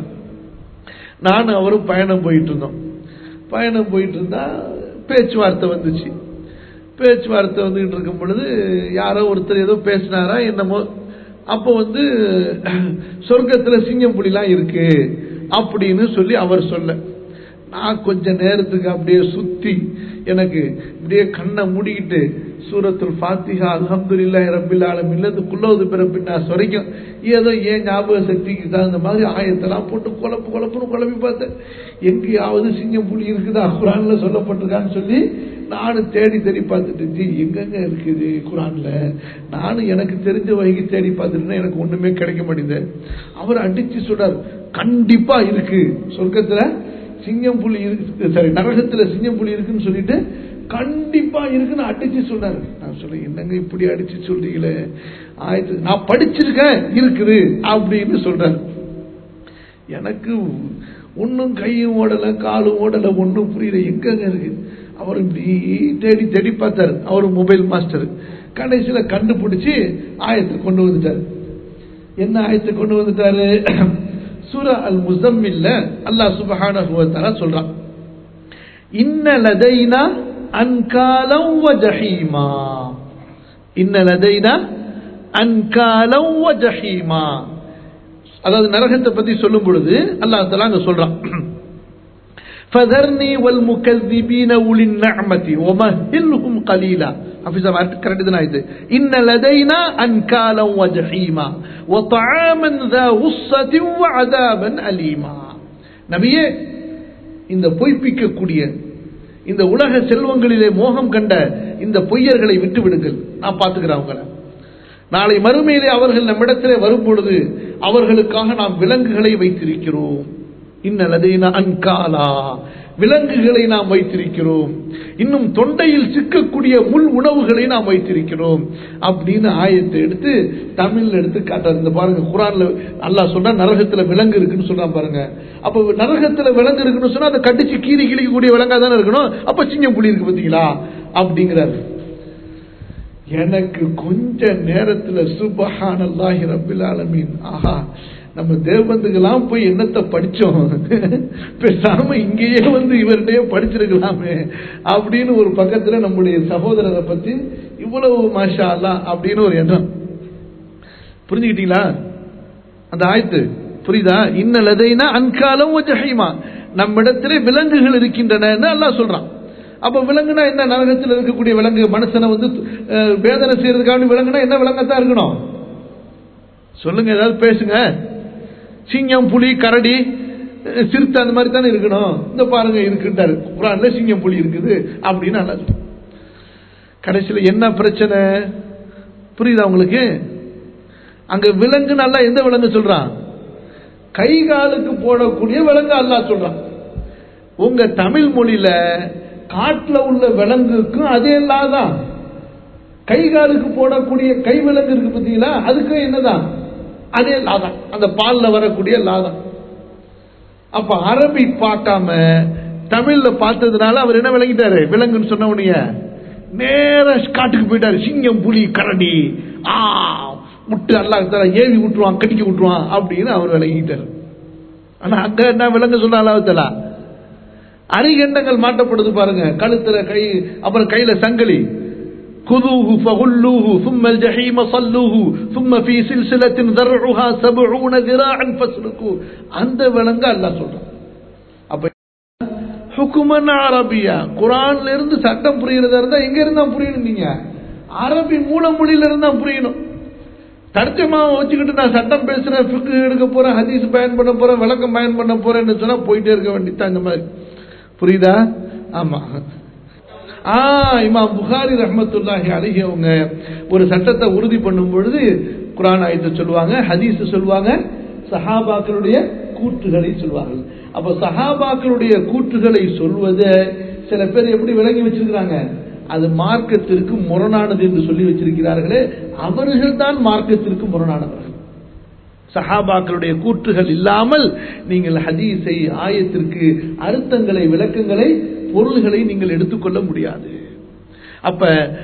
நானும் அவரும் பயணம் போயிட்டு இருந்தோம் பயணம் போயிட்டு இருந்தா பேச்சுவார்த்தை வந்துச்சு பேச்சுவார்த்தை வந்துகிட்டு இருக்கும் பொழுது யாரோ ஒருத்தர் ஏதோ பேசினாரா என்னமோ அப்போ வந்து சொர்க்கத்துல சிங்கம் புலிலாம் இருக்கு அப்படின்னு சொல்லி அவர் சொல்ல நான் கொஞ்ச நேரத்துக்கு அப்படியே சுத்தி எனக்கு இப்படியே கண்ணை மூடிக்கிட்டு சூரத்துல் ஃபாத்திஹா அல்ஹம்துலில்லா ரபில் ஆலமில்லது குள்ளவது பிறப்பின்னா சொரைக்கும் ஏதோ ஏன் ஞாபக சக்திக்கு தகுந்த மாதிரி ஆயத்தெல்லாம் போட்டு குழப்பு குழப்புன்னு குழப்பி பார்த்தேன் எங்கேயாவது சிங்கம் புலி இருக்குதா குரான்ல சொல்லப்பட்டிருக்கான்னு சொல்லி நானும் தேடி தேடி பார்த்துட்டு ஜி எங்கெங்க இருக்குது குரான்ல நானும் எனக்கு தெரிஞ்ச வகைக்கு தேடி பார்த்துட்டுனா எனக்கு ஒண்ணுமே கிடைக்க மாட்டேங்குது அவர் அடிச்சு சொல்றாரு கண்டிப்பா இருக்கு சொர்க்கத்துல சிங்கம் புலி இருக்கு சாரி நரகத்துல சிங்கம் புலி இருக்குன்னு சொல்லிட்டு கண்டிப்பா இருக்குன்னு அடிச்சு சொன்னாரு நான் சொல்ல என்னங்க இப்படி அடிச்சு சொல்றீங்களே ஆயிரத்து நான் படிச்சிருக்கேன் இருக்குது அப்படின்னு சொல்றாரு எனக்கு ஒன்னும் கையும் ஓடல காலும் ஓடல ஒன்னும் புரியல எங்கங்க இருக்கு அவர் இப்படி தேடி தேடி பார்த்தாரு அவர் மொபைல் மாஸ்டர் கடைசியில கண்டுபிடிச்சு ஆயத்தை கொண்டு வந்துட்டாரு என்ன ஆயத்தை கொண்டு வந்துட்டாரு சூரா அல் முசம்மில்ல அல்லாஹ் சுபஹானஹு வ தஆலா சொல்றான் இன்ன லதைனா அன்காலம் வ ஜஹீமா இன்ன லதைனா அன்காலம் வ ஜஹீமா அதாவது நரகத்தை பத்தி சொல்லும் பொழுது அல்லாஹ் தஆலா அங்க சொல்றான் فذرني والمكذبين أولي النعمة ومهلهم قليلا حفظ ما كرت آية إن لدينا أنكالا وجحيما وطعاما ذا غصة وعذابا أليما நபியே இந்த பொய்ப்பிக்கக்கூடிய இந்த உலக செல்வங்களிலே மோகம் கண்ட இந்த பொய்யர்களை விட்டு விடுங்கள் நான் பார்த்துக்கிறேன் அவங்கள நாளை மறுமையிலே அவர்கள் நம்மிடத்திலே வரும் பொழுது அவர்களுக்காக நாம் விலங்குகளை வைத்திருக்கிறோம் இன்னலதேன அன்காலா விலங்குகளை நாம் வைத்திருக்கிறோம் இன்னும் தொண்டையில் சிக்கக்கூடிய முள் உணவுகளை நாம் வைத்திருக்கிறோம் அப்படின்னு ஆயத்தை எடுத்து தமிழ்ல எடுத்து காட்டுறாரு இந்த பாருங்க குரான்ல அல்லாஹ் சொல்றா நரகத்துல விலங்கு இருக்குன்னு சொல்றான் பாருங்க அப்ப நரகத்துல விலங்கு இருக்குன்னு சொன்னா அதை கடிச்சு கீறி கிழிக்கக்கூடிய விலங்கா தானே இருக்கணும் அப்ப சிங்கம் புலி இருக்கு பாத்தீங்களா அப்படிங்கிறாரு எனக்கு கொஞ்ச நேரத்துல சுபஹானல்லாஹி ரப்பில் ஆலமீன் ஆஹா நம்ம தேவபந்துக்கெல்லாம் போய் என்னத்தை படிச்சோம் பேசாம இங்கேயே வந்து இவர்கிட்டயே படிச்சிருக்கலாமே அப்படின்னு ஒரு பக்கத்துல நம்முடைய சகோதரரை பத்தி இவ்வளவு மாஷா அல்லா அப்படின்னு ஒரு எண்ணம் புரிஞ்சுக்கிட்டீங்களா அந்த ஆயத்து புரியுதா இன்னலதைனா அன்காலம் ஜஹீமா நம்மிடத்திலே விலங்குகள் இருக்கின்றன அல்லாஹ் சொல்றான் அப்ப விலங்குனா என்ன நரகத்தில் இருக்கக்கூடிய விலங்கு மனுஷனை வந்து அஹ், வேதனை செய்யறதுக்காக விலங்குனா என்ன விலங்கத்தான் இருக்கணும் சொல்லுங்க ஏதாவது பேசுங்க சிங்கம் புலி கரடி அஹ், சிறுத்தை அந்த மாதிரி தானே இருக்கணும் இந்த பாருங்க இருக்குன்றாரு குரான்ல சிங்கம் புலி இருக்குது அப்படின்னு நல்லா சொல்றான். கடைசியில என்ன பிரச்சனை புரியுதா உங்களுக்கு அங்க விலங்கு நல்லா எந்த விலங்கு சொல்றான் கை காலுக்கு போடக்கூடிய விலங்கு அல்லாஹ் சொல்றான் உங்க தமிழ் மொழியில காட்டுல உள்ள விலங்குக்கும் அதே தான் கை காலுக்கு போடக்கூடிய கை விலங்கு இருக்கு பார்த்தீங்களா அதுக்கும் என்னதான் அதே லாதான் அந்த பால்ல வரக்கூடிய லாதான் அப்ப அரபி பார்க்காம தமிழ்ல பார்த்ததுனால அவர் என்ன விளங்கிட்டாரு விலங்குன்னு சொன்ன உடனே நேர காட்டுக்கு போயிட்டாரு சிங்கம் புலி கரடி ஆ முட்டு அல்லாஹ் தஆலா ஏவி விட்டுருவான் கடிக்க விட்டுருவான் அப்படின்னு அவர் விளங்கிட்டாரு ஆனா அங்க என்ன விலங்கு சொன்ன அல்லாஹ் அரிகண்டங்கள் மாட்டப்படுது பாருங்க கழுத்துல கை அப்புறம் கையில சங்கிலி خذوه فغلوه ثم الجحيم صلوه ثم في سلسلة ذرعها سبعون ذراعا فاسلكوه அந்த விலங்க அல்லாஹ் சொல்றான் அப்ப ஹுக்குமன் அரபியா குரான்ல இருந்து சட்டம் புரியறதா இருந்தா எங்க இருந்தா புரியணும் நீங்க அரபி மூல மொழியில இருந்தா புரியணும் தர்ஜமாவை வச்சுக்கிட்டு நான் சட்டம் பேசுறேன் ஃபிக்கு எடுக்க போறேன் ஹதீஸ் பயன் பண்ண போறேன் விளக்கம் பயன் பண்ண போறேன்னு சொன்னா போயிட்டே இருக்க வேண்டியதான் இந்த மாதிரி புரியுதா ஆமா ஆ இமாம் புகாரி ரஹ்மத்துல்லாஹி அலைஹி அவங்க ஒரு சட்டத்தை உறுதி பண்ணும் பொழுது குரான் ஆயத்தை சொல்லுவாங்க ஹதீஸ் சொல்லுவாங்க சஹாபாக்களுடைய கூற்றுகளை சொல்வார்கள் அப்ப சஹாபாக்களுடைய கூற்றுகளை சொல்வதை சில பேர் எப்படி விளங்கி வச்சிருக்கிறாங்க அது மார்க்கத்திற்கு முரணானது என்று சொல்லி வச்சிருக்கிறார்களே அவர்கள் தான் மார்க்கத்திற்கு முரணானவர்கள் சஹாபாக்களுடைய கூற்றுகள் இல்லாமல் நீங்கள் ஹதீஸை ஆயத்திற்கு அர்த்தங்களை விளக்கங்களை பொருள்களை நீங்கள் எடுத்துக்கொள்ள முடியாது அப்ப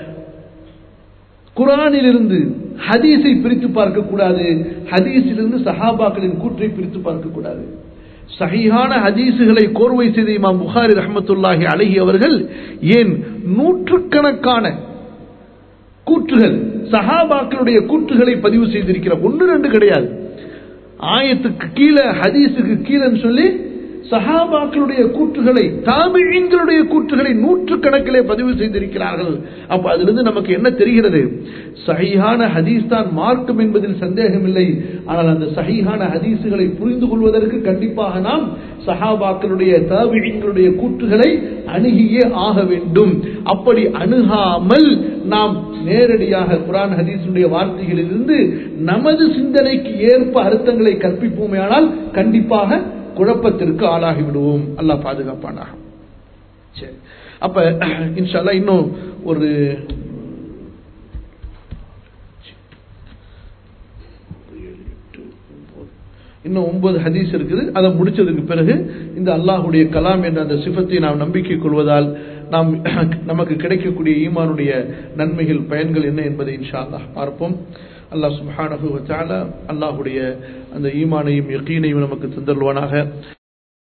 குரானிலிருந்து ஹதீஸை பிரித்து பார்க்க கூடாது ஹதீஸிலிருந்து சஹாபாக்களின் கூற்றை பிரித்து பார்க்க கூடாது சஹீஹான ஹதீஸுகளை கோர்வை செய்த இமாம் புகாரி ரஹமத்துல்லாஹி அழகி அவர்கள் ஏன் நூற்றுக்கணக்கான கூற்றுகள் சஹாபாக்களுடைய கூற்றுகளை பதிவு செய்திருக்கிறார் ஒன்று ரெண்டு கிடையாது ஆயத்துக்கு கீழே ஹதீஸுக்கு கீழேன்னு சொல்லி சஹாபாக்களுடைய கூற்றுகளை தாபிழிங்களுடைய கூற்றுகளை நூற்றுக்கணக்கிலே பதிவு செய்திருக்கிறார்கள் அப்ப அதிலிருந்து நமக்கு என்ன தெரிகிறது சஹீஹான ஹதீஸ் தான் மார்க்கம் என்பதில் சந்தேகமில்லை ஆனால் அந்த சஹீஹான ஹதீஸுகளை புரிந்து கொள்வதற்கு கண்டிப்பாக நாம் சஹாபாக்களுடைய தாபிழிங்களுடைய கூற்றுகளை அணுகியே ஆக வேண்டும் அப்படி அணுகாமல் நாம் நேரடியாக குரான் ஹதீஸுடைய வார்த்தைகளிலிருந்து நமது சிந்தனைக்கு ஏற்ப அர்த்தங்களை கற்பிப்போமேயானால் கண்டிப்பாக குழப்பத்திற்கு ஆளாகி விடுவோம் அல்லாஹ் பாதுகாப்பானாக சரி அப்ப இன்ஷால்லா இன்னும் ஒரு இன்னும் ஒன்பது ஹதீஸ் இருக்குது அதை முடிச்சதுக்கு பிறகு இந்த அல்லாஹுடைய கலாம் என்ற அந்த சிஃபத்தை நாம் நம்பிக்கை கொள்வதால் நாம் நமக்கு கிடைக்கக்கூடிய ஈமானுடைய நன்மைகள் பயன்கள் என்ன என்பதை இன்ஷா அல்லாஹ் பார்ப்போம் அல்லாஹ் சுப்ஹானஹு வ தஆலா அல்லாஹுடைய அந்த ஈமானையும் யகீனையும் நமக்கு தந்தருவானாக